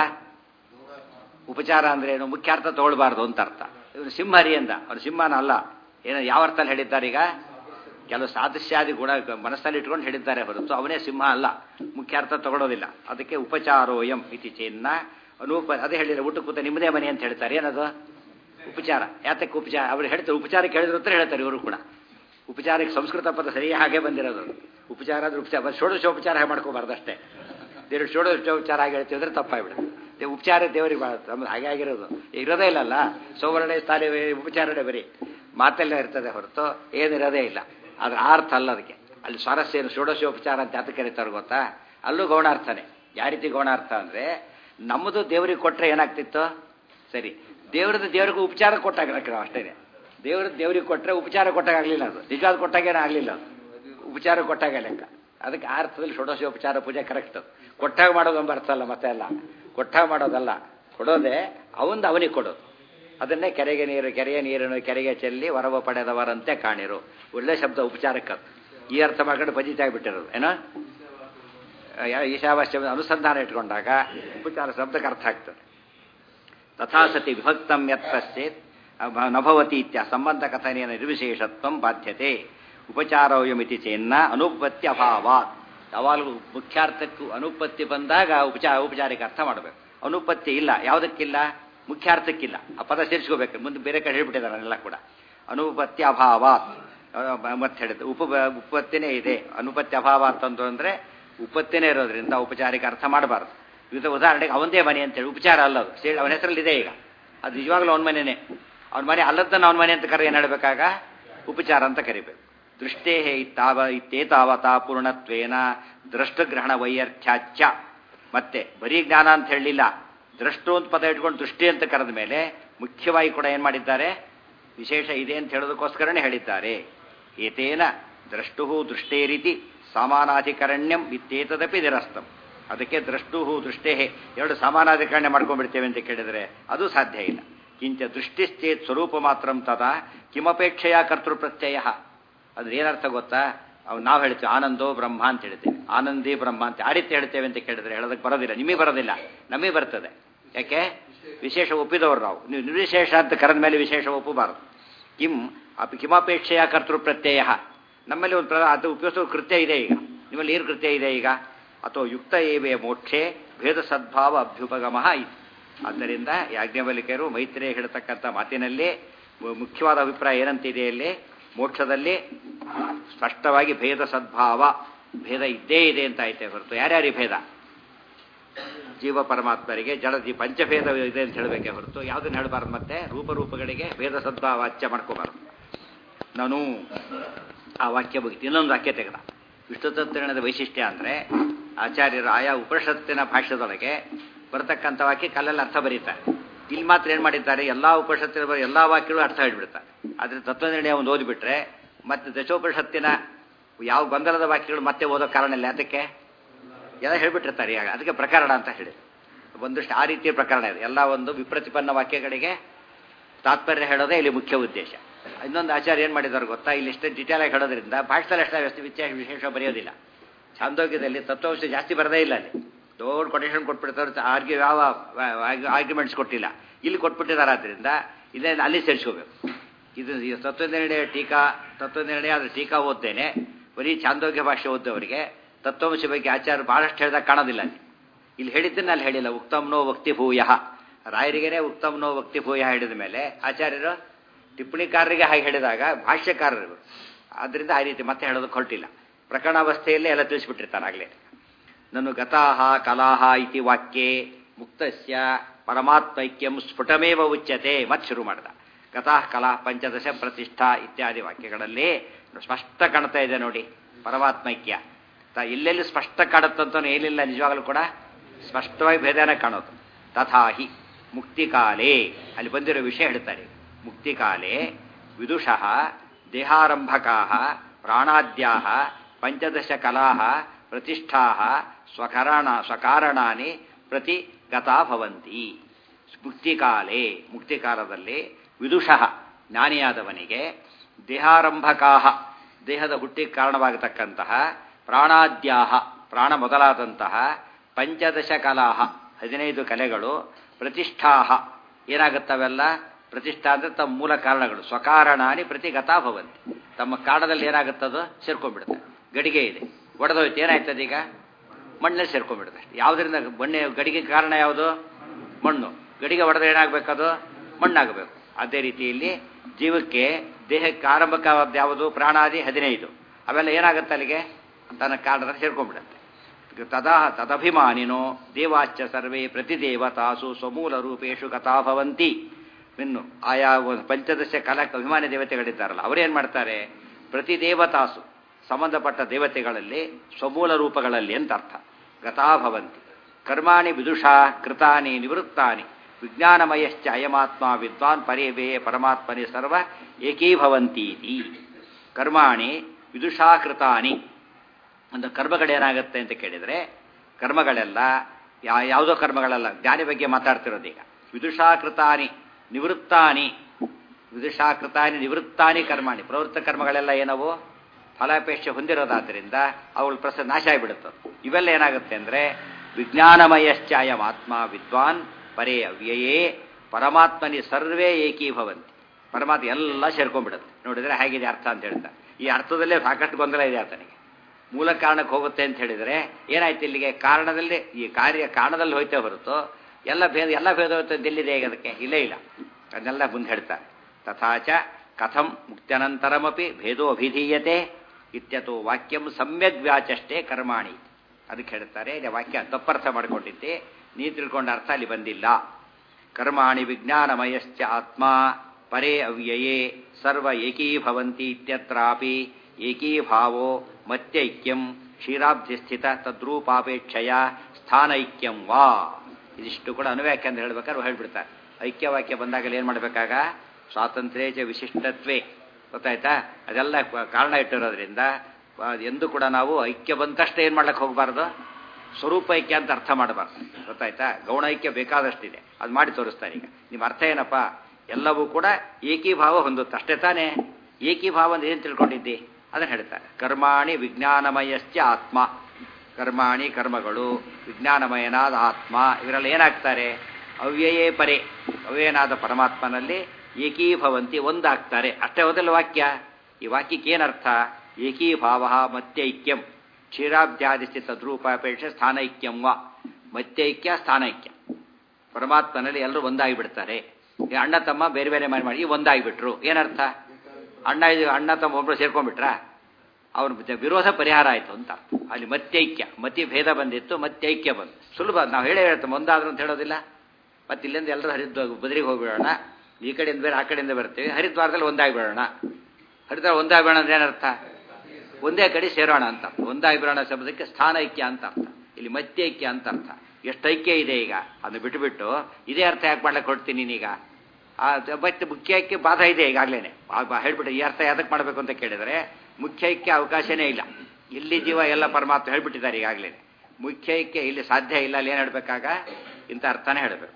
ಉಪಚಾರ ಅಂದ್ರೆ ಏನು ಮುಖ್ಯ ಅರ್ಥ ತಗೊಳ್ಬಾರ್ದು ಅಂತ ಅರ್ಥ ಇವನು ಸಿಂಹರಿ ಅಂದ ಅವನು ಸಿಂಹನ ಅಲ್ಲ ಏನೋ ಯಾವ ಅರ್ಥದಲ್ಲಿ ಹೇಳಿದ್ದಾರೆ ಈಗ ಕೆಲವು ಸಾದೃಶ್ಯಾದಿ ಗುಣ ಮನಸ್ಸಲ್ಲಿ ಇಟ್ಕೊಂಡು ಹೇಳಿದ್ದಾರೆ ಹೊರತು ಅವನೇ ಸಿಂಹ ಅಲ್ಲ ಮುಖ್ಯ ಅರ್ಥ ತಗೊಳ್ಳೋದಿಲ್ಲ ಅದಕ್ಕೆ ಉಪಚಾರೋಯಂ ಇತಿ ಚೇನ್ನ ಅನೂಪ ಅದೇ ಹೇಳಿಲ್ಲ ಊಟ ಕೂತ ನಿಮ್ಮದೇ ಮನೆ ಅಂತ ಹೇಳ್ತಾರೆ ಏನದು ಉಪಚಾರ ಯಾತಕ್ಕೆ ಉಪಚಾರ ಅವ್ರು ಹೇಳ್ತಾರೆ ಉಪಚಾರಕ್ಕೆ ಹೇಳಿದ್ರು ಅಂತ ಹೇಳ್ತಾರೆ ಇವರು ಕೂಡ ಉಪಚಾರಕ್ಕೆ ಸಂಸ್ಕೃತ ಪದ ಸರಿ ಹಾಗೆ ಬಂದಿರೋದು ಉಪಚಾರ ಅಂದ್ರೆ ಉಪಚಾರ ಷೋಡಶೋಪಚಾರ ಹಾಗೆ ಮಾಡ್ಕೋಬಾರ್ದು ಅಷ್ಟೇ ದೇವ್ರು ಷೋಡಶೋಪಚಾರ ಆಗಿ ಹೇಳ್ತಿದ್ರೆ ತಪ್ಪಾಗ್ಬಿಡುತ್ತೆ ಉಪಚಾರ ದೇವರಿಗೆ ಭಾಳ ನಮ್ದು ಹಾಗೆ ಆಗಿರೋದು ಇರೋದೇ ಇಲ್ಲಲ್ಲ ಸೋವರಣೆ ಸ್ಥಾನ ಉಪಚಾರಣೆ ಬರೀ ಮಾತೆಲ್ಲ ಇರ್ತದೆ ಹೊರತು ಏನಿರೋದೇ ಇಲ್ಲ ಅದ್ರ ಅರ್ಥ ಅಲ್ಲ ಅದಕ್ಕೆ ಅಲ್ಲಿ ಸ್ವಾರಸ್ಯ ಏನು ಷೋಡಶೋಪಚಾರ ಅಂತ ಯಾತಕ್ಕೆ ಕರೀತಾರೆ ಗೊತ್ತಾ ಅಲ್ಲೂ ಗೌಣಾರ್ಥನೇ ಯಾವ ರೀತಿ ಗೌಣಾರ್ಥ ಅಂದರೆ ನಮ್ಮದು ದೇವರಿಗೆ ಕೊಟ್ಟರೆ ಏನಾಗ್ತಿತ್ತು ಸರಿ ದೇವ್ರದ್ದು ದೇವ್ರಿಗೂ ಉಪಚಾರ ಕೊಟ್ಟಾಗ ನಾವು ಅಷ್ಟೇ ದೇವ್ರದ್ದು ದೇವ್ರಿಗೆ ಕೊಟ್ಟರೆ ಉಪಚಾರ ಕೊಟ್ಟಾಗ ಆಗಲಿಲ್ಲ ಅದು ನಿಜವಾದ ಕೊಟ್ಟಾಗೇನೋ ಆಗಲಿಲ್ಲ ಅದು ಉಪಚಾರ ಕೊಟ್ಟಾಗ ಲೆಕ್ಕ ಅದಕ್ಕೆ ಆ ಅರ್ಥದಲ್ಲಿ ಷೋಡಶೋಪಚಾರ ಪೂಜೆ ಕರೆಕ್ಟ್ ಕೊಟ್ಟಾಗ ಮಾಡೋದೊಂದು ಅರ್ಥ ಅಲ್ಲ ಮತ್ತೆ ಅಲ್ಲ ಕೊಟ್ಟಾಗ ಮಾಡೋದಲ್ಲ ಕೊಡೋದೇ ಅವಂದು ಅವನಿಗೆ ಕೊಡೋದು ಅದನ್ನೇ ಕೆರೆಗೆ ನೀರು ಕೆರೆಯ ನೀರನ್ನು ಕೆರೆಗೆ ಚೆಲ್ಲಿ ವರವ ಪಡೆದವರಂತೆ ಕಾಣಿರು ಒಳ್ಳೆ ಶಬ್ದ ಉಪಚಾರಕ್ಕೆ ಈ ಅರ್ಥ ಮಾಡ್ಕೊಂಡು ಬಜಿತಾಗ್ಬಿಟ್ಟಿರೋದು ಏನೋ ಈಶಾವಾಸ್ಯ ಅನುಸಂಧಾನ ಇಟ್ಕೊಂಡಾಗ ಉಪಚಾರ ಶಬ್ದಕ್ಕೆ ಅರ್ಥ ಆಗ್ತದೆ ತಥಾಸತಿ ವಿಭಕ್ತಂ ಯತ್ಪಶ್ಚೇತ್ ನಭವತಿ ಇತ್ಯ ಸಂಬಂಧ ಕಥನೆಯ ನಿರ್ವಿಶೇಷತ್ವ ಬಾಧ್ಯತೆ ಉಪಚಾರವಯಮಿತಿ ಚೇನ್ನ ಅನುಪತ್ತಿ ಅಭಾವ ಯಾವಾಗಲೂ ಮುಖ್ಯಾರ್ಥಕ್ಕೂ ಅನುಪತ್ತಿ ಬಂದಾಗ ಉಪಚಾರ ಔಪಚಾರಿಕ ಅರ್ಥ ಮಾಡಬೇಕು ಅನುಪತ್ತಿ ಇಲ್ಲ ಯಾವುದಕ್ಕಿಲ್ಲ ಮುಖ್ಯಾರ್ಥಕ್ಕಿಲ್ಲ ಆ ಪದ ಸೇರಿಸ್ಕೋಬೇಕು ಮುಂದೆ ಬೇರೆ ಕಡೆ ಹೇಳ್ಬಿಟ್ಟಿದ್ದಾರೆ ಎಲ್ಲ ಕೂಡ ಅನುಪತ್ತಿ ಅಭಾವ ಮತ್ತೆ ಹೇಳಿದ್ದು ಉಪ ಉಪತ್ತಿನೇ ಇದೆ ಅನುಪತ್ತಿ ಅಭಾವ ಅಂತಂದು ಅಂದರೆ ಉಪತ್ತಿನೇ ಇರೋದ್ರಿಂದ ಔಪಚಾರಿಕ ಅರ್ಥ ಮಾಡಬಾರ್ದು ವಿವಿಧ ಉದಾಹರಣೆಗೆ ಅವಂದೇ ಮನೆ ಅಂತೇಳಿ ಉಪಚಾರ ಅಲ್ಲ ಅದು ಸೇರಿ ಅವನ ಹೆಸರಲ್ಲಿ ಇದೆ ಈಗ ಅದು ನಿಜವಾಗ್ಲೂ ಅವನ ಮನೆನೇ ಅವನ ಮನೆ ಅಲ್ಲದನ್ನ ಅವನ ಮನೆ ಅಂತ ಕರೆ ಏನು ಹೇಳಬೇಕಾಗ ಉಪಚಾರ ಅಂತ ಕರಿಬೇಕು ದೃಷ್ಟೇ ಇತ್ತಾವ ಇತ್ತೇತಾವತಾ ಪೂರ್ಣತ್ವೇನ ದೃಷ್ಟಗ್ರಹಣ ವೈಯರ್ಥ್ಯಾಚ್ಯ ಮತ್ತೆ ಬರೀ ಜ್ಞಾನ ಅಂತ ಹೇಳಲಿಲ್ಲ ದೃಷ್ಟು ಅಂತ ಪದ ಇಟ್ಕೊಂಡು ದೃಷ್ಟಿ ಅಂತ ಕರೆದ ಮೇಲೆ ಮುಖ್ಯವಾಗಿ ಕೂಡ ಏನು ಮಾಡಿದ್ದಾರೆ ವಿಶೇಷ ಇದೆ ಅಂತ ಹೇಳೋದಕ್ಕೋಸ್ಕರನೇ ಹೇಳಿದ್ದಾರೆ ಏತೇನ ದ್ರಷ್ಟು ದೃಷ್ಟೇ ರೀತಿ ಸಮಾನಾಧಿಕರಣ್ಯಂ ಇತ್ತೇತದಪಿ ನಿರಸ್ತಂ ಅದಕ್ಕೆ ದೃಷ್ಟು ದೃಷ್ಟೇ ಎರಡು ಸಮಾನಾಧಿಕರಣ ಮಾಡ್ಕೊಂಡ್ಬಿಡ್ತೇವೆ ಅಂತ ಕೇಳಿದರೆ ಅದು ಸಾಧ್ಯ ಇಲ್ಲ ಕಿಂಚ ದೃಷ್ಟಿಶ್ಚೇತ್ ಸ್ವರೂಪ ಮಾತ್ರ ತದಾ ಕಿಮಪೇಕ್ಷೆಯ ಕರ್ತೃ ಪ್ರತ್ಯಯ ಅದ್ರ ಏನರ್ಥ ಗೊತ್ತಾ ಅವು ನಾವು ಹೇಳ್ತೇವೆ ಆನಂದೋ ಬ್ರಹ್ಮ ಅಂತ ಹೇಳ್ತೇವೆ ಆನಂದಿ ಬ್ರಹ್ಮ ಅಂತ ಆ ರೀತಿ ಹೇಳ್ತೇವೆ ಅಂತ ಕೇಳಿದ್ರೆ ಹೇಳೋದಕ್ಕೆ ಬರೋದಿಲ್ಲ ನಿಮಗೆ ಬರೋದಿಲ್ಲ ನಮಗೆ ಬರ್ತದೆ ಯಾಕೆ ವಿಶೇಷ ಒಪ್ಪಿದವರು ನಾವು ನೀವು ನಿರ್ವಿಶೇಷ ಅಂತ ಕರೆದ ಮೇಲೆ ವಿಶೇಷ ಒಪ್ಪಬಾರದು ಕಿಂ ಅಪಿ ಕಿಮಪೇಕ್ಷೆಯ ಕರ್ತೃ ಪ್ರತ್ಯಯ ನಮ್ಮಲ್ಲಿ ಒಂದು ಪ್ರ ಅದು ಉಪಯೋಗಿಸೋ ಕೃತ್ಯ ಇದೆ ಈಗ ನಿಮ್ಮಲ್ಲಿ ಏನು ಕೃತ್ಯ ಇದೆ ಈಗ ಅಥವಾ ಯುಕ್ತ ಏವೇ ಮೋಕ್ಷೆ ಭೇದ ಸದ್ಭಾವ ಅಭ್ಯುಪಗಮ ಇತ್ತು ಆದ್ದರಿಂದ ಯಾಜ್ಞವಲಿಕೆಯರು ಮೈತ್ರಿಯ ಹೇಳ್ತಕ್ಕಂಥ ಮಾತಿನಲ್ಲಿ ಮುಖ್ಯವಾದ ಅಭಿಪ್ರಾಯ ಏನಂತಿದೆ ಅಲ್ಲಿ ಮೋಕ್ಷದಲ್ಲಿ ಸ್ಪಷ್ಟವಾಗಿ ಭೇದ ಸದ್ಭಾವ ಭೇದ ಇದ್ದೇ ಇದೆ ಅಂತ ಐತೆ ಹೊರತು ಯಾರ್ಯಾರಿ ಭೇದ ಜೀವ ಪರಮಾತ್ಮರಿಗೆ ಜಡದಿ ಪಂಚಭೇದ ಇದೆ ಅಂತ ಹೇಳಬೇಕೆ ಹೊರತು ಯಾವುದನ್ನು ಹೇಳಬಾರ್ದು ಮತ್ತೆ ರೂಪರೂಪಗಳಿಗೆ ಭೇದ ಸದ್ಭಾವ ವಾಚ್ಯ ಮಾಡ್ಕೋಬಾರ್ದು ನಾನು ಆ ವಾಕ್ಯ ಮುಗಿತು ಇನ್ನೊಂದು ವಾಕ್ಯ ತೆಗೆದ ವಿಷ್ಣುತತ್ವದ ವೈಶಿಷ್ಟ್ಯ ಅಂದರೆ ಆಚಾರ್ಯರು ಆಯಾ ಉಪನಿಷತ್ತಿನ ಭಾಷ್ಯದೊಳಗೆ ಬರತಕ್ಕಂಥ ವಾಕ್ಯ ಕಲ್ಲಲ್ಲಿ ಅರ್ಥ ಬರೀತಾರೆ ಇಲ್ಲಿ ಮಾತ್ರ ಏನು ಮಾಡಿದ್ದಾರೆ ಎಲ್ಲ ಉಪನಿಷತ್ತಿನ ಬರೋ ಎಲ್ಲ ವಾಕ್ಯಗಳು ಅರ್ಥ ಹೇಳಿಬಿಡ್ತಾರೆ ಆದರೆ ತತ್ವನಿರ್ಣಯ ಒಂದು ಓದಿಬಿಟ್ರೆ ಮತ್ತೆ ದಶೋಪನಿಷತ್ತಿನ ಯಾವ ಗೊಂದಲದ ವಾಕ್ಯಗಳು ಮತ್ತೆ ಓದೋ ಕಾರಣ ಇಲ್ಲ ಅದಕ್ಕೆ ಎಲ್ಲ ಹೇಳ್ಬಿಟ್ಟಿರ್ತಾರೆ ಈಗ ಅದಕ್ಕೆ ಪ್ರಕರಣ ಅಂತ ಹೇಳಿ ಒಂದಷ್ಟು ಆ ರೀತಿಯ ಪ್ರಕರಣ ಇದೆ ಎಲ್ಲ ಒಂದು ವಿಪ್ರತಿಪನ್ನ ವಾಕ್ಯಗಳಿಗೆ ತಾತ್ಪರ್ಯ ಹೇಳೋದೇ ಇಲ್ಲಿ ಮುಖ್ಯ ಉದ್ದೇಶ ಇನ್ನೊಂದು ಆಚಾರ್ಯ ಏನು ಮಾಡಿದ್ದಾರೆ ಗೊತ್ತಾ ಇಲ್ಲಿ ಇಷ್ಟೇ ಡೀಟೇಲ್ ಆಗಿ ಹೇಳೋದ್ರಿಂದ ಭಾಷೆದಲ್ಲಿ ಅಷ್ಟೇ ವಿಶೇಷ ವಿಶೇಷ ಬರೆಯೋದಿಲ್ಲ ಛಾಂದೋಗ್ಯದಲ್ಲಿ ತತ್ವಾಂಶ ಜಾಸ್ತಿ ಬರದೇ ಇಲ್ಲ ಅಲ್ಲಿ ದೊಡ್ಡ ಕೊಟೇಶನ್ ಕೊಟ್ಬಿಡ್ತಾರೆ ಆರ್ಗ್ಯೂ ಯಾವ ಆರ್ಗ್ಯುಮೆಂಟ್ಸ್ ಕೊಟ್ಟಿಲ್ಲ ಇಲ್ಲಿ ಕೊಟ್ಬಿಟ್ಟಿದ್ದಾರೆ ಆದ್ದರಿಂದ ಇದೇ ಅಲ್ಲಿ ಸೇರಿಸ್ಕೋಬೇಕು ಇದು ಈ ತತ್ವನಿರ್ಣಯ ಟೀಕಾ ತತ್ವನಿರ್ಣಯ ಅದ್ರ ಟೀಕಾ ಓದ್ದೇನೆ ಬರೀ ಚಾಂದೋಗ್ಯ ಭಾಷೆ ಓದ್ದವರಿಗೆ ತತ್ವಮಸಿ ಬಗ್ಗೆ ಆಚಾರ್ಯ ಬಹಳಷ್ಟು ಹೇಳಿದಾಗ ಕಾಣೋದಿಲ್ಲ ಅಲ್ಲಿ ಇಲ್ಲಿ ಹೇಳಿದ್ದನ್ನ ಅಲ್ಲಿ ಹೇಳಿಲ್ಲ ಉಕ್ತಮ್ನೋ ವಕ್ತಿ ಭೂಯ ರಾಯರಿಗೇನೆ ಉಕ್ತಮ್ನೋ ವಕ್ತಿ ಭೂಯ ಹೇಳಿದ ಮೇಲೆ ಆಚಾರ್ಯರು ಟಿಪ್ಪಣಿಕಾರರಿಗೆ ಹಾಗೆ ಹೇಳಿದಾಗ ಭಾಷ್ಯಕಾರರು ಆದ್ರಿಂದ ಆ ರೀತಿ ಮತ್ತೆ ಹೇಳೋದಕ್ಕೆ ಹೊರಟಿಲ್ಲ ಪ್ರಕರಣಾವಸ್ಥೆಯಲ್ಲೇ ಎಲ್ಲ ತಿಳಿಸ್ಬಿಟ್ಟಿರ್ತಾರೆ ಆಗಲೇ ನನ್ನು ಗತಾಹ ಕಲಾಹ ಇತಿ ವಾಕ್ಯೆ ಮುಕ್ತಸ್ಯ ಪರಮಾತ್ಮೈಕ್ಯಂ ಸ್ಫುಟಮೇವ ಉಚ್ಯತೆ ಮತ್ತೆ ಶುರು ಮಾಡಿದ ಗತಾಹ ಕಲಾ ಪಂಚದಶ ಪ್ರತಿಷ್ಠಾ ಇತ್ಯಾದಿ ವಾಕ್ಯಗಳಲ್ಲಿ ಸ್ಪಷ್ಟ ಕಾಣ್ತಾ ಇದೆ ನೋಡಿ ಪರಮಾತ್ಮೈಕ್ಯ ತ ಎಲ್ಲೆಲ್ಲಿ ಸ್ಪಷ್ಟ ಕಾಣುತ್ತಂತ ಏನಿಲ್ಲ ನಿಜವಾಗಲೂ ಕೂಡ ಸ್ಪಷ್ಟವಾಗಿ ಭೇದನ ಕಾಣೋದು ತಥಾಹಿ ಮುಕ್ತಿಕಾಲೇ ಅಲ್ಲಿ ಬಂದಿರೋ ವಿಷಯ ಹೇಳ್ತಾರೆ ಮುಕ್ತಿಕಾಲೇ ವಿದುಷಃ ದೇಹಾರಂಭಕಾ ಪ್ರಾಣಾದ್ಯಾ ಪಂಚದಶ ಕಲಾ ಪ್ರತಿಷ್ಠಾ ಸ್ವಕರಣ ಸ್ವಕಾರಣಾನಿ ಪ್ರತಿ ಗತಾ ಭವಂತಿ ಮುಕ್ತಿಕಾಲೇ ಮುಕ್ತಿಕಾಲದಲ್ಲಿ ವಿದುಷಃ ಜ್ಞಾನಿಯಾದವನಿಗೆ ದೇಹಾರಂಭಕಾ ದೇಹದ ಹುಟ್ಟಿಗೆ ಕಾರಣವಾಗತಕ್ಕಂತಹ ಪ್ರಾಣಾದ್ಯಾಹ ಪ್ರಾಣ ಮೊದಲಾದಂತಹ ಪಂಚದಶ ಕಲಾಹ ಹದಿನೈದು ಕಲೆಗಳು ಪ್ರತಿಷ್ಠಾ ಏನಾಗುತ್ತವೆಲ್ಲ ಪ್ರತಿಷ್ಠಾ ಅಂದರೆ ತಮ್ಮ ಮೂಲ ಕಾರಣಗಳು ಸ್ವಕಾರಣಾನಿ ಪ್ರತಿಗತಾ ಭವಂತಿ ತಮ್ಮ ಕಾರಣದಲ್ಲಿ ಏನಾಗುತ್ತದೋ ಸೇರ್ಕೊಂಡ್ಬಿಡುತ್ತೆ ಗಡಿಗೆ ಇದೆ ಒಡೆದೋಯ್ತು ಏನಾಯ್ತದ ಈಗ ಮಣ್ಣಲ್ಲಿ ಸೇರ್ಕೊಂಡ್ಬಿಡುತ್ತೆ ಯಾವುದರಿಂದ ಮಣ್ಣೆ ಗಡಿಗೆ ಕಾರಣ ಯಾವುದು ಮಣ್ಣು ಗಡಿಗೆ ಒಡೆದ್ರೆ ಏನಾಗಬೇಕದು ಮಣ್ಣಾಗಬೇಕು ಅದೇ ರೀತಿಯಲ್ಲಿ ಜೀವಕ್ಕೆ ದೇಹಕ್ಕೆ ಆರಂಭಕವಾದ ಯಾವುದು ಪ್ರಾಣಾದಿ ಹದಿನೈದು ಅವೆಲ್ಲ ಏನಾಗುತ್ತೆ ಅಲ್ಲಿಗೆ ತನ್ನ ಕಾರಣದಲ್ಲಿ ಸೇರ್ಕೊಂಡ್ಬಿಡುತ್ತೆ ತದಾ ತದಭಿಮಾನಿನೋ ದೇವಾಶ್ಚ ಸರ್ವೇ ಪ್ರತಿದೇವತಾಸು ಸ್ವಮೂಲ ರೂಪೇಶು ಕಥಾ ಭವಂತಿ ಇನ್ನು ಆಯಾ ಒಂದು ಪಂಚದಶ ಕಲಾ ಅಭಿಮಾನಿ ದೇವತೆಗಳಿದ್ದಾರಲ್ಲ ಅವರೇನು ಮಾಡ್ತಾರೆ ಪ್ರತಿ ದೇವತಾಸು ಸಂಬಂಧಪಟ್ಟ ದೇವತೆಗಳಲ್ಲಿ ಸ್ವಮೂಲ ರೂಪಗಳಲ್ಲಿ ಅಂತ ಅರ್ಥ ಗತಾ ಭವಂತಿ ಕರ್ಮಾಣಿ ವಿದುಷಾ ಕೃತಾನಿ ನಿವೃತ್ತಾನಿ ವಿಜ್ಞಾನಮಯಶ್ಚ ಅಯಮಾತ್ಮ ವಿದ್ವಾನ್ ಪರೇವೇ ಪರಮಾತ್ಮನಿ ಸರ್ವ ಏಕೀಭವಂತೀತಿ ಕರ್ಮಾಣಿ ವಿದುಷಾ ಕೃತಾನಿ ಒಂದು ಕರ್ಮಗಳೇನಾಗುತ್ತೆ ಅಂತ ಕೇಳಿದರೆ ಕರ್ಮಗಳೆಲ್ಲ ಯಾ ಯಾವುದೋ ಕರ್ಮಗಳಲ್ಲ ಜ್ಞಾನಿ ಬಗ್ಗೆ ಮಾತಾಡ್ತಿರೋದೀಗ ವಿದುಷಾಕೃತಾನಿ ನಿವೃತ್ತಾನಿ ವಿದುಷಾಕೃತಾನಿ ನಿವೃತ್ತಾನಿ ಕರ್ಮಾಣಿ ಪ್ರವೃತ್ತ ಕರ್ಮಗಳೆಲ್ಲ ಏನವು ಫಲಾಪೇಕ್ಷೆ ಹೊಂದಿರೋದಾದ್ರಿಂದ ಅವುಗಳ ಪ್ರಸ ನಾಶ ಆಗಿಬಿಡುತ್ತೆ ಇವೆಲ್ಲ ಏನಾಗುತ್ತೆ ಅಂದರೆ ವಿಜ್ಞಾನಮಯಶ್ಚಾಯಂ ಆತ್ಮ ವಿದ್ವಾನ್ ಪರೇ ಅವ್ಯಯೇ ಪರಮಾತ್ಮನಿ ಸರ್ವೇ ಏಕೀಭವಂತಿ ಪರಮಾತ್ಮ ಎಲ್ಲ ಸೇರ್ಕೊಂಡ್ಬಿಡುತ್ತೆ ನೋಡಿದ್ರೆ ಹೇಗಿದೆ ಅರ್ಥ ಅಂತ ಹೇಳ್ತಾ ಈ ಅರ್ಥದಲ್ಲೇ ಸಾಕಷ್ಟು ಗೊಂದಲ ಇದೆ ಆತನಿಗೆ ಮೂಲ ಕಾರಣಕ್ಕೆ ಹೋಗುತ್ತೆ ಅಂತ ಹೇಳಿದರೆ ಏನಾಯ್ತು ಇಲ್ಲಿಗೆ ಕಾರಣದಲ್ಲಿ ಈ ಕಾರ್ಯ ಕಾರಣದಲ್ಲಿ ಹೋಯ್ತೇ ಹೊರತು ಎಲ್ಲ ಭೇದ ಎಲ್ಲ ಭೇದ ಹೋಯ್ತು ಎಲ್ಲಿದೆ ಈಗ ಅದಕ್ಕೆ ಇಲ್ಲೇ ಇಲ್ಲ ಅದನ್ನೆಲ್ಲ ಮುಂದೆ ಹೇಳ್ತಾರೆ ತಥಾಚ ಕಥಂ ಮುಕ್ತ್ಯನಂತರಮಪಿ ಭೇದೋ ಅಭಿಧೀಯತೆ ಇತ್ಯತೋ ವಾಕ್ಯಂ ಸಮ್ಯಕ್ ವ್ಯಾಚಷ್ಟೇ ಕರ್ಮಾಣಿ ಅದಕ್ಕೆ ಹೇಳ್ತಾರೆ ಇಲ್ಲಿ ವಾಕ್ಯ ತಪ್ಪರ್ಥ ಮಾಡಿಕೊಂಡಿದ್ದೆ ನೀ ತಿಳ್ಕೊಂಡ ಅರ್ಥ ಅಲ್ಲಿ ಬಂದಿಲ್ಲ ಕರ್ಮಾಣಿ ವಿಜ್ಞಾನಮಯಶ್ಚ ಆತ್ಮ ಪರೇ ಅವ್ಯಯೇ ಸರ್ವ ಏಕೀಭವಂತಿ ಇತ್ಯತ್ರಾಪಿ ಏಕೀಭಾವೋ ಮತ್ಯೈಕ್ಯಂ ಕ್ಷೀರಾಬ್ಧಿಸ್ಥಿತ ತದ್ರೂಪಾಪೇಕ್ಷೆಯ ಸ್ಥಾನೈಕ್ಯಂ ವಾ ಇದಿಷ್ಟು ಕೂಡ ಅನುವ್ಯಾಖ್ಯ ಅಂತ ಹೇಳ್ಬೇಕಾದ್ರೆ ಹೇಳ್ಬಿಡ್ತಾರೆ ಐಕ್ಯವಾಕ್ಯ ಬಂದಾಗಲೇ ಏನು ಮಾಡಬೇಕಾಗ ಸ್ವಾತಂತ್ರ್ಯ ಚ ವಿಶಿಷ್ಟತ್ವೇ ಗೊತ್ತಾಯ್ತಾ ಅದೆಲ್ಲ ಕಾರಣ ಇಟ್ಟಿರೋದ್ರಿಂದ ಎಂದು ಕೂಡ ನಾವು ಐಕ್ಯ ಬಂತಷ್ಟೇ ಏನು ಮಾಡ್ಲಿಕ್ಕೆ ಹೋಗಬಾರ್ದು ಸ್ವರೂಪ ಐಕ್ಯ ಅಂತ ಅರ್ಥ ಮಾಡಬಾರ್ದು ಗೊತ್ತಾಯ್ತಾ ಗೌಣ ಐಕ್ಯ ಬೇಕಾದಷ್ಟಿದೆ ಅದು ಮಾಡಿ ತೋರಿಸ್ತಾರೆ ಈಗ ನಿಮ್ಮ ಅರ್ಥ ಏನಪ್ಪ ಎಲ್ಲವೂ ಕೂಡ ಏಕೀಭಾವ ಹೊಂದುತ್ತೆ ಅಷ್ಟೇ ತಾನೇ ಏಕೀಭಾವ ಅಂತ ಏನು ತಿಳ್ಕೊಂಡಿದ್ದಿ ಅದನ್ನು ಹೇಳ್ತಾರೆ ಕರ್ಮಾಣಿ ವಿಜ್ಞಾನಮಯಶ್ಚ ಆತ್ಮ ಕರ್ಮಾಣಿ ಕರ್ಮಗಳು ವಿಜ್ಞಾನಮಯನಾದ ಆತ್ಮ ಇವರೆಲ್ಲ ಏನಾಗ್ತಾರೆ ಅವ್ಯಯೇ ಪರೆ ಅವ್ಯಯನಾದ ಪರಮಾತ್ಮನಲ್ಲಿ ಏಕೀಭವಂತಿ ಒಂದಾಗ್ತಾರೆ ಅಷ್ಟೇ ಹೋದಲ್ಲ ವಾಕ್ಯ ಈ ವಾಕ್ಯಕ್ಕೆ ಏನರ್ಥ ಏಕೀಭಾವ ಮತ್ಯೈಕ್ಯಂ ಕ್ಷೀರಾಬ್ದ್ಯಾದಿಸ್ಥಿತ ತದ್ರೂಪಾಪೇಕ್ಷ ಸ್ಥಾನೈಕ್ಯಂ ವಾ ಮತ್ಯೈಕ್ಯ ಸ್ಥಾನೈಕ್ಯ ಪರಮಾತ್ಮನಲ್ಲಿ ಎಲ್ಲರೂ ಒಂದಾಗಿಬಿಡ್ತಾರೆ ಈ ಅಣ್ಣ ತಮ್ಮ ಬೇರೆ ಬೇರೆ ಮಾಡಿ ಮಾಡಿ ಒಂದಾಗಿಬಿಟ್ರು ಏನರ್ಥ ಅಣ್ಣ ಇದು ಅಣ್ಣ ತಮ್ಮ ಒಬ್ಬರು ಸೇರ್ಕೊಂಡ್ಬಿಟ್ರ ಅವ್ರ ವಿರೋಧ ಪರಿಹಾರ ಆಯಿತು ಅಂತ ಅಲ್ಲಿ ಮತ್ಯೈಕ್ಯ ಮತಿ ಭೇದ ಬಂದಿತ್ತು ಮತ್ಯೈಕ್ಯ ಬಂತು ಸುಲಭ ನಾವು ಹೇಳೇ ಹೇಳ್ತೇವೆ ಒಂದಾದ್ರು ಅಂತ ಹೇಳೋದಿಲ್ಲ ಮತ್ತೆ ಇಲ್ಲಿಂದ ಎಲ್ಲರೂ ಹರಿದ್ವ ಬದರಿಗೆ ಹೋಗ್ಬಿಡೋಣ ಈ ಕಡೆಯಿಂದ ಬೇರೆ ಆ ಕಡೆಯಿಂದ ಬರ್ತೀವಿ ಹರಿದ್ವಾರದಲ್ಲಿ ಒಂದಾಗಿಬಿಡೋಣ ಹರಿದ್ವಾರ ಒಂದಾಗಿಬಿಡೋಣ ಅಂದ್ರೆ ಏನರ್ಥ ಒಂದೇ ಕಡೆ ಸೇರೋಣ ಅಂತ ಒಂದಾಗಿಬಿಡೋಣ ಶಬ್ದಕ್ಕೆ ಸ್ಥಾನ ಐಕ್ಯ ಅಂತ ಅರ್ಥ ಇಲ್ಲಿ ಮತ್ಯೈಕ್ಯ ಅಂತ ಅರ್ಥ ಎಷ್ಟು ಐಕ್ಯ ಇದೆ ಈಗ ಅದನ್ನ ಬಿಟ್ಟುಬಿಟ್ಟು ಇದೇ ಅರ್ಥ ಯಾಕೆ ಮಾಡ್ಲಿಕ್ಕೆ ಕೊಡ್ತೀನಿ ನೀನೀಗ ಮತ್ತೆ ಮುಖ್ಯ ಐಕ್ಯ ಬಾಧ ಇದೆ ಈಗಾಗಲೇ ಹೇಳ್ಬಿಟ್ಟು ಈ ಅರ್ಥ ಯಾವ್ದಕ್ಕೆ ಮಾಡಬೇಕು ಅಂತ ಕೇಳಿದರೆ ಮುಖ್ಯ ಐಕ್ಯ ಅವಕಾಶನೇ ಇಲ್ಲ ಇಲ್ಲಿ ಜೀವ ಎಲ್ಲ ಪರಮಾತ್ಮ ಹೇಳ್ಬಿಟ್ಟಿದ್ದಾರೆ ಈಗಾಗಲೇ ಮುಖ್ಯ ಐಕ್ಯ ಇಲ್ಲಿ ಸಾಧ್ಯ ಇಲ್ಲ ಅಲ್ಲಿ ಏನು ಹೇಳಬೇಕಾಗ ಇಂಥ ಅರ್ಥನೇ ಹೇಳಬೇಕು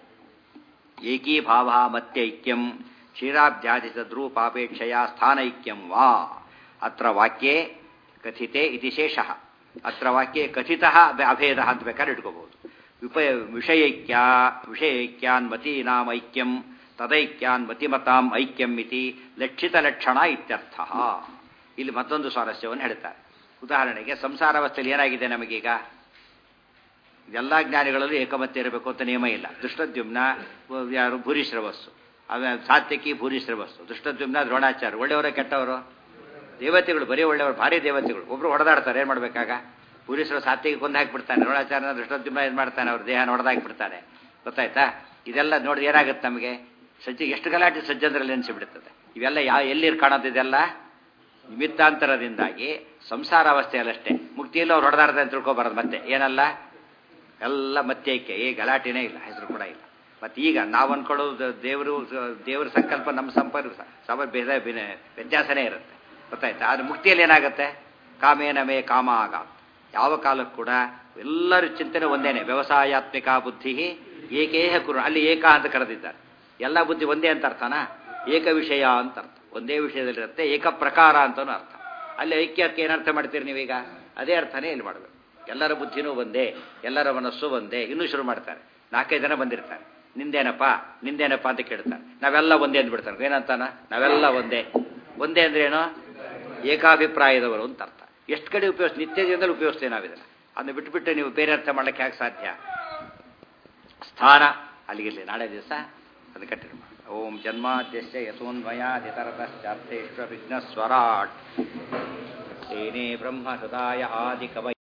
ಏಕೀಭಾವ ಮತ್ಯೈಕ್ಯಂ ಕ್ಷೀರಾಬ್ಧ್ಯಾದಿ ಸದ್ರೂಪಾಪೇಕ್ಷೆಯ ಸ್ಥಾನೈಕ್ಯಂ ವಾ ಅತ್ರ ವಾಕ್ಯೇ ಕಥಿತೆ ಇತಿ ಶೇಷ ಅತ್ರ ವಾಕ್ಯೇ ಕಥಿತ ಅಭೇದ ಅಂತ ಬೇಕಾದ್ರೆ ಇಟ್ಕೋಬಹುದು ವಿಪ ವಿಷಯೈಕ್ಯ ವಿಷಯೈಕ್ಯಾನ್ ಮತೀನಾಮೈಕ್ಯಂ ತದೈಕ್ಯಾನ್ ಮತಿಮತಾಂ ಐಕ್ಯಂ ಇತಿ ಲಕ್ಷಿತ ಲಕ್ಷಣ ಇತ್ಯರ್ಥ ಇಲ್ಲಿ ಮತ್ತೊಂದು ಸ್ವಾರಸ್ಯವನ್ನು ಹೇಳ್ತಾರೆ ಉದಾಹರಣೆಗೆ ಸಂಸಾರಾವಸ್ಥೆಯಲ್ಲಿ ಏನಾಗಿದೆ ನಮಗೀಗ ಎಲ್ಲ ಜ್ಞಾನಿಗಳಲ್ಲೂ ಏಕಮತ್ಯ ಇರಬೇಕು ಅಂತ ನಿಯಮ ಇಲ್ಲ ದುಷ್ಟದ್ಯುಮ್ನ ಯಾರು ಭೂರಿಶ್ರವಸ್ಸು ಅವ ಸಾತ್ವಿಕಿ ಭೂರಿಶ್ರವಸ್ಸು ದುಷ್ಟದ್ಯುಮ್ನ ದ್ರೋಣಾಚಾರ್ಯ ಒಳ್ಳೆಯವರ ಕೆಟ್ಟವರು ದೇವತೆಗಳು ಬರೀ ಒಳ್ಳೆಯವರು ಭಾರಿ ದೇವತೆಗಳು ಒಬ್ರು ಹೊಡೆದಾಡ್ತಾರೆ ಏನು ಮಾಡಬೇಕಾಗ ಭೂರಿಶ್ರವ ಸಾತ್ವಿಗೆ ಕೊಂದು ಹಾಕಿಬಿಡ್ತಾನೆ ದ್ರೋಣಾಚಾರ್ಯನ ದುಷ್ಟದ್ಯುಮ್ನ ಏನು ಮಾಡ್ತಾನೆ ಅವ್ರ ದೇಹ ಹೊಡೆದಾಕಿಬಿಡ್ತಾನೆ ಗೊತ್ತಾಯ್ತಾ ಇದೆಲ್ಲ ನೋಡಿ ಏನಾಗುತ್ತೆ ನಮಗೆ ಸಜ್ಜ ಎಷ್ಟು ಗಲಾಟೆ ಸಜ್ಜಂದ್ರಲ್ಲಿ ನೆನೆಸಿಬಿಡ್ತದೆ ಇವೆಲ್ಲ ಯಾವ ಎಲ್ಲಿ ಕಾಣೋದು ಇದೆಲ್ಲ ನಿಮಿತ್ತಾಂತರದಿಂದಾಗಿ ಸಂಸಾರ ಅವಸ್ಥೆಯಲ್ಲಷ್ಟೇ ಮುಕ್ತಿಯಲ್ಲಿ ಅವ್ರು ಹೊಡೆದಾಡ್ದೆ ಅಂತ ತಿಳ್ಕೊಬಾರದು ಮತ್ತೆ ಏನಲ್ಲ ಎಲ್ಲ ಮತ್ತೇಕೆ ಏ ಗಲಾಟೆನೇ ಇಲ್ಲ ಹೆಸರು ಕೂಡ ಇಲ್ಲ ಮತ್ತು ಈಗ ನಾವು ಅನ್ಕೊಳ್ಳೋದು ದೇವರು ದೇವರ ಸಂಕಲ್ಪ ನಮ್ಮ ಸಂಪರ್ಕ ಸಮ ಭೇದ ವ್ಯತ್ಯಾಸನೇ ಇರುತ್ತೆ ಗೊತ್ತಾಯ್ತಾ ಆದರೆ ಮುಕ್ತಿಯಲ್ಲಿ ಏನಾಗುತ್ತೆ ಕಾಮೇನ ಮೇ ಕಾಮ ಆಗ ಯಾವ ಕಾಲಕ್ಕೂ ಕೂಡ ಎಲ್ಲರ ಚಿಂತನೆ ಒಂದೇನೆ ವ್ಯವಸಾಯಾತ್ಮಿಕ ಬುದ್ಧಿ ಏಕೇಹ ಕುರು ಅಲ್ಲಿ ಏಕ ಅಂತ ಕರೆದಿದ್ದಾರೆ ಎಲ್ಲ ಬುದ್ಧಿ ಒಂದೇ ಅಂತ ಅರ್ಥನಾ ಏಕ ವಿಷಯ ಅಂತ ಅರ್ಥ ಒಂದೇ ವಿಷಯದಲ್ಲಿರುತ್ತೆ ಏಕ ಪ್ರಕಾರ ಅಂತನೂ ಅರ್ಥ ಅಲ್ಲಿ ಐಕ್ಯಕ್ಕೆ ಏನರ್ಥ ಮಾಡ್ತೀರಿ ನೀವೀಗ ಅದೇ ಅರ್ಥನೇ ಇಲ್ಲಿ ಮಾಡಬೇಕು ಎಲ್ಲರ ಬುದ್ಧಿನೂ ಒಂದೇ ಎಲ್ಲರ ಮನಸ್ಸು ಒಂದೇ ಇನ್ನೂ ಶುರು ಮಾಡ್ತಾರೆ ನಾಲ್ಕೈದು ಜನ ಬಂದಿರ್ತಾರೆ ನಿಂದೇನಪ್ಪ ನಿಂದೇನಪ್ಪ ಅಂತ ಕೇಳ್ತಾರೆ ನಾವೆಲ್ಲ ಒಂದೇ ಅಂದ್ಬಿಡ್ತಾರೆ ಏನಂತಾನ ನಾವೆಲ್ಲ ಒಂದೇ ಒಂದೇ ಅಂದ್ರೆ ಏನು ಏಕಾಭಿಪ್ರಾಯದವರು ಅಂತ ಅರ್ಥ ಎಷ್ಟು ಕಡೆ ಉಪಯೋಗಿಸ್ ನಿತ್ಯದಿಂದಲೂ ಉಪಯೋಗಿಸ್ತೇವೆ ನಾವಿದನ್ನು ಅದನ್ನ ಬಿಟ್ಬಿಟ್ಟು ನೀವು ಬೇರೆ ಅರ್ಥ ಮಾಡ್ಲಿಕ್ಕೆ ಯಾಕೆ ಸಾಧ್ಯ ಸ್ಥಾನ ಅಲ್ಲಿಗಿರಲಿ ನಾಳೆ ದಿವಸ ಅದು ಕಟ್ಟಿರು ಓಂ ಜನ್ಮಾದ್ಯಸ್ಯ ಯಥೋನ್ಮಯಾದಿತರತಶ್ಚಾರ್ಥೇಶ್ವ ವಿಘ್ನಸ್ವರಾಟ್ ತೇನೇ ಬ್ರಹ್ಮ ಹೃದಯ ಆದಿ ಕವ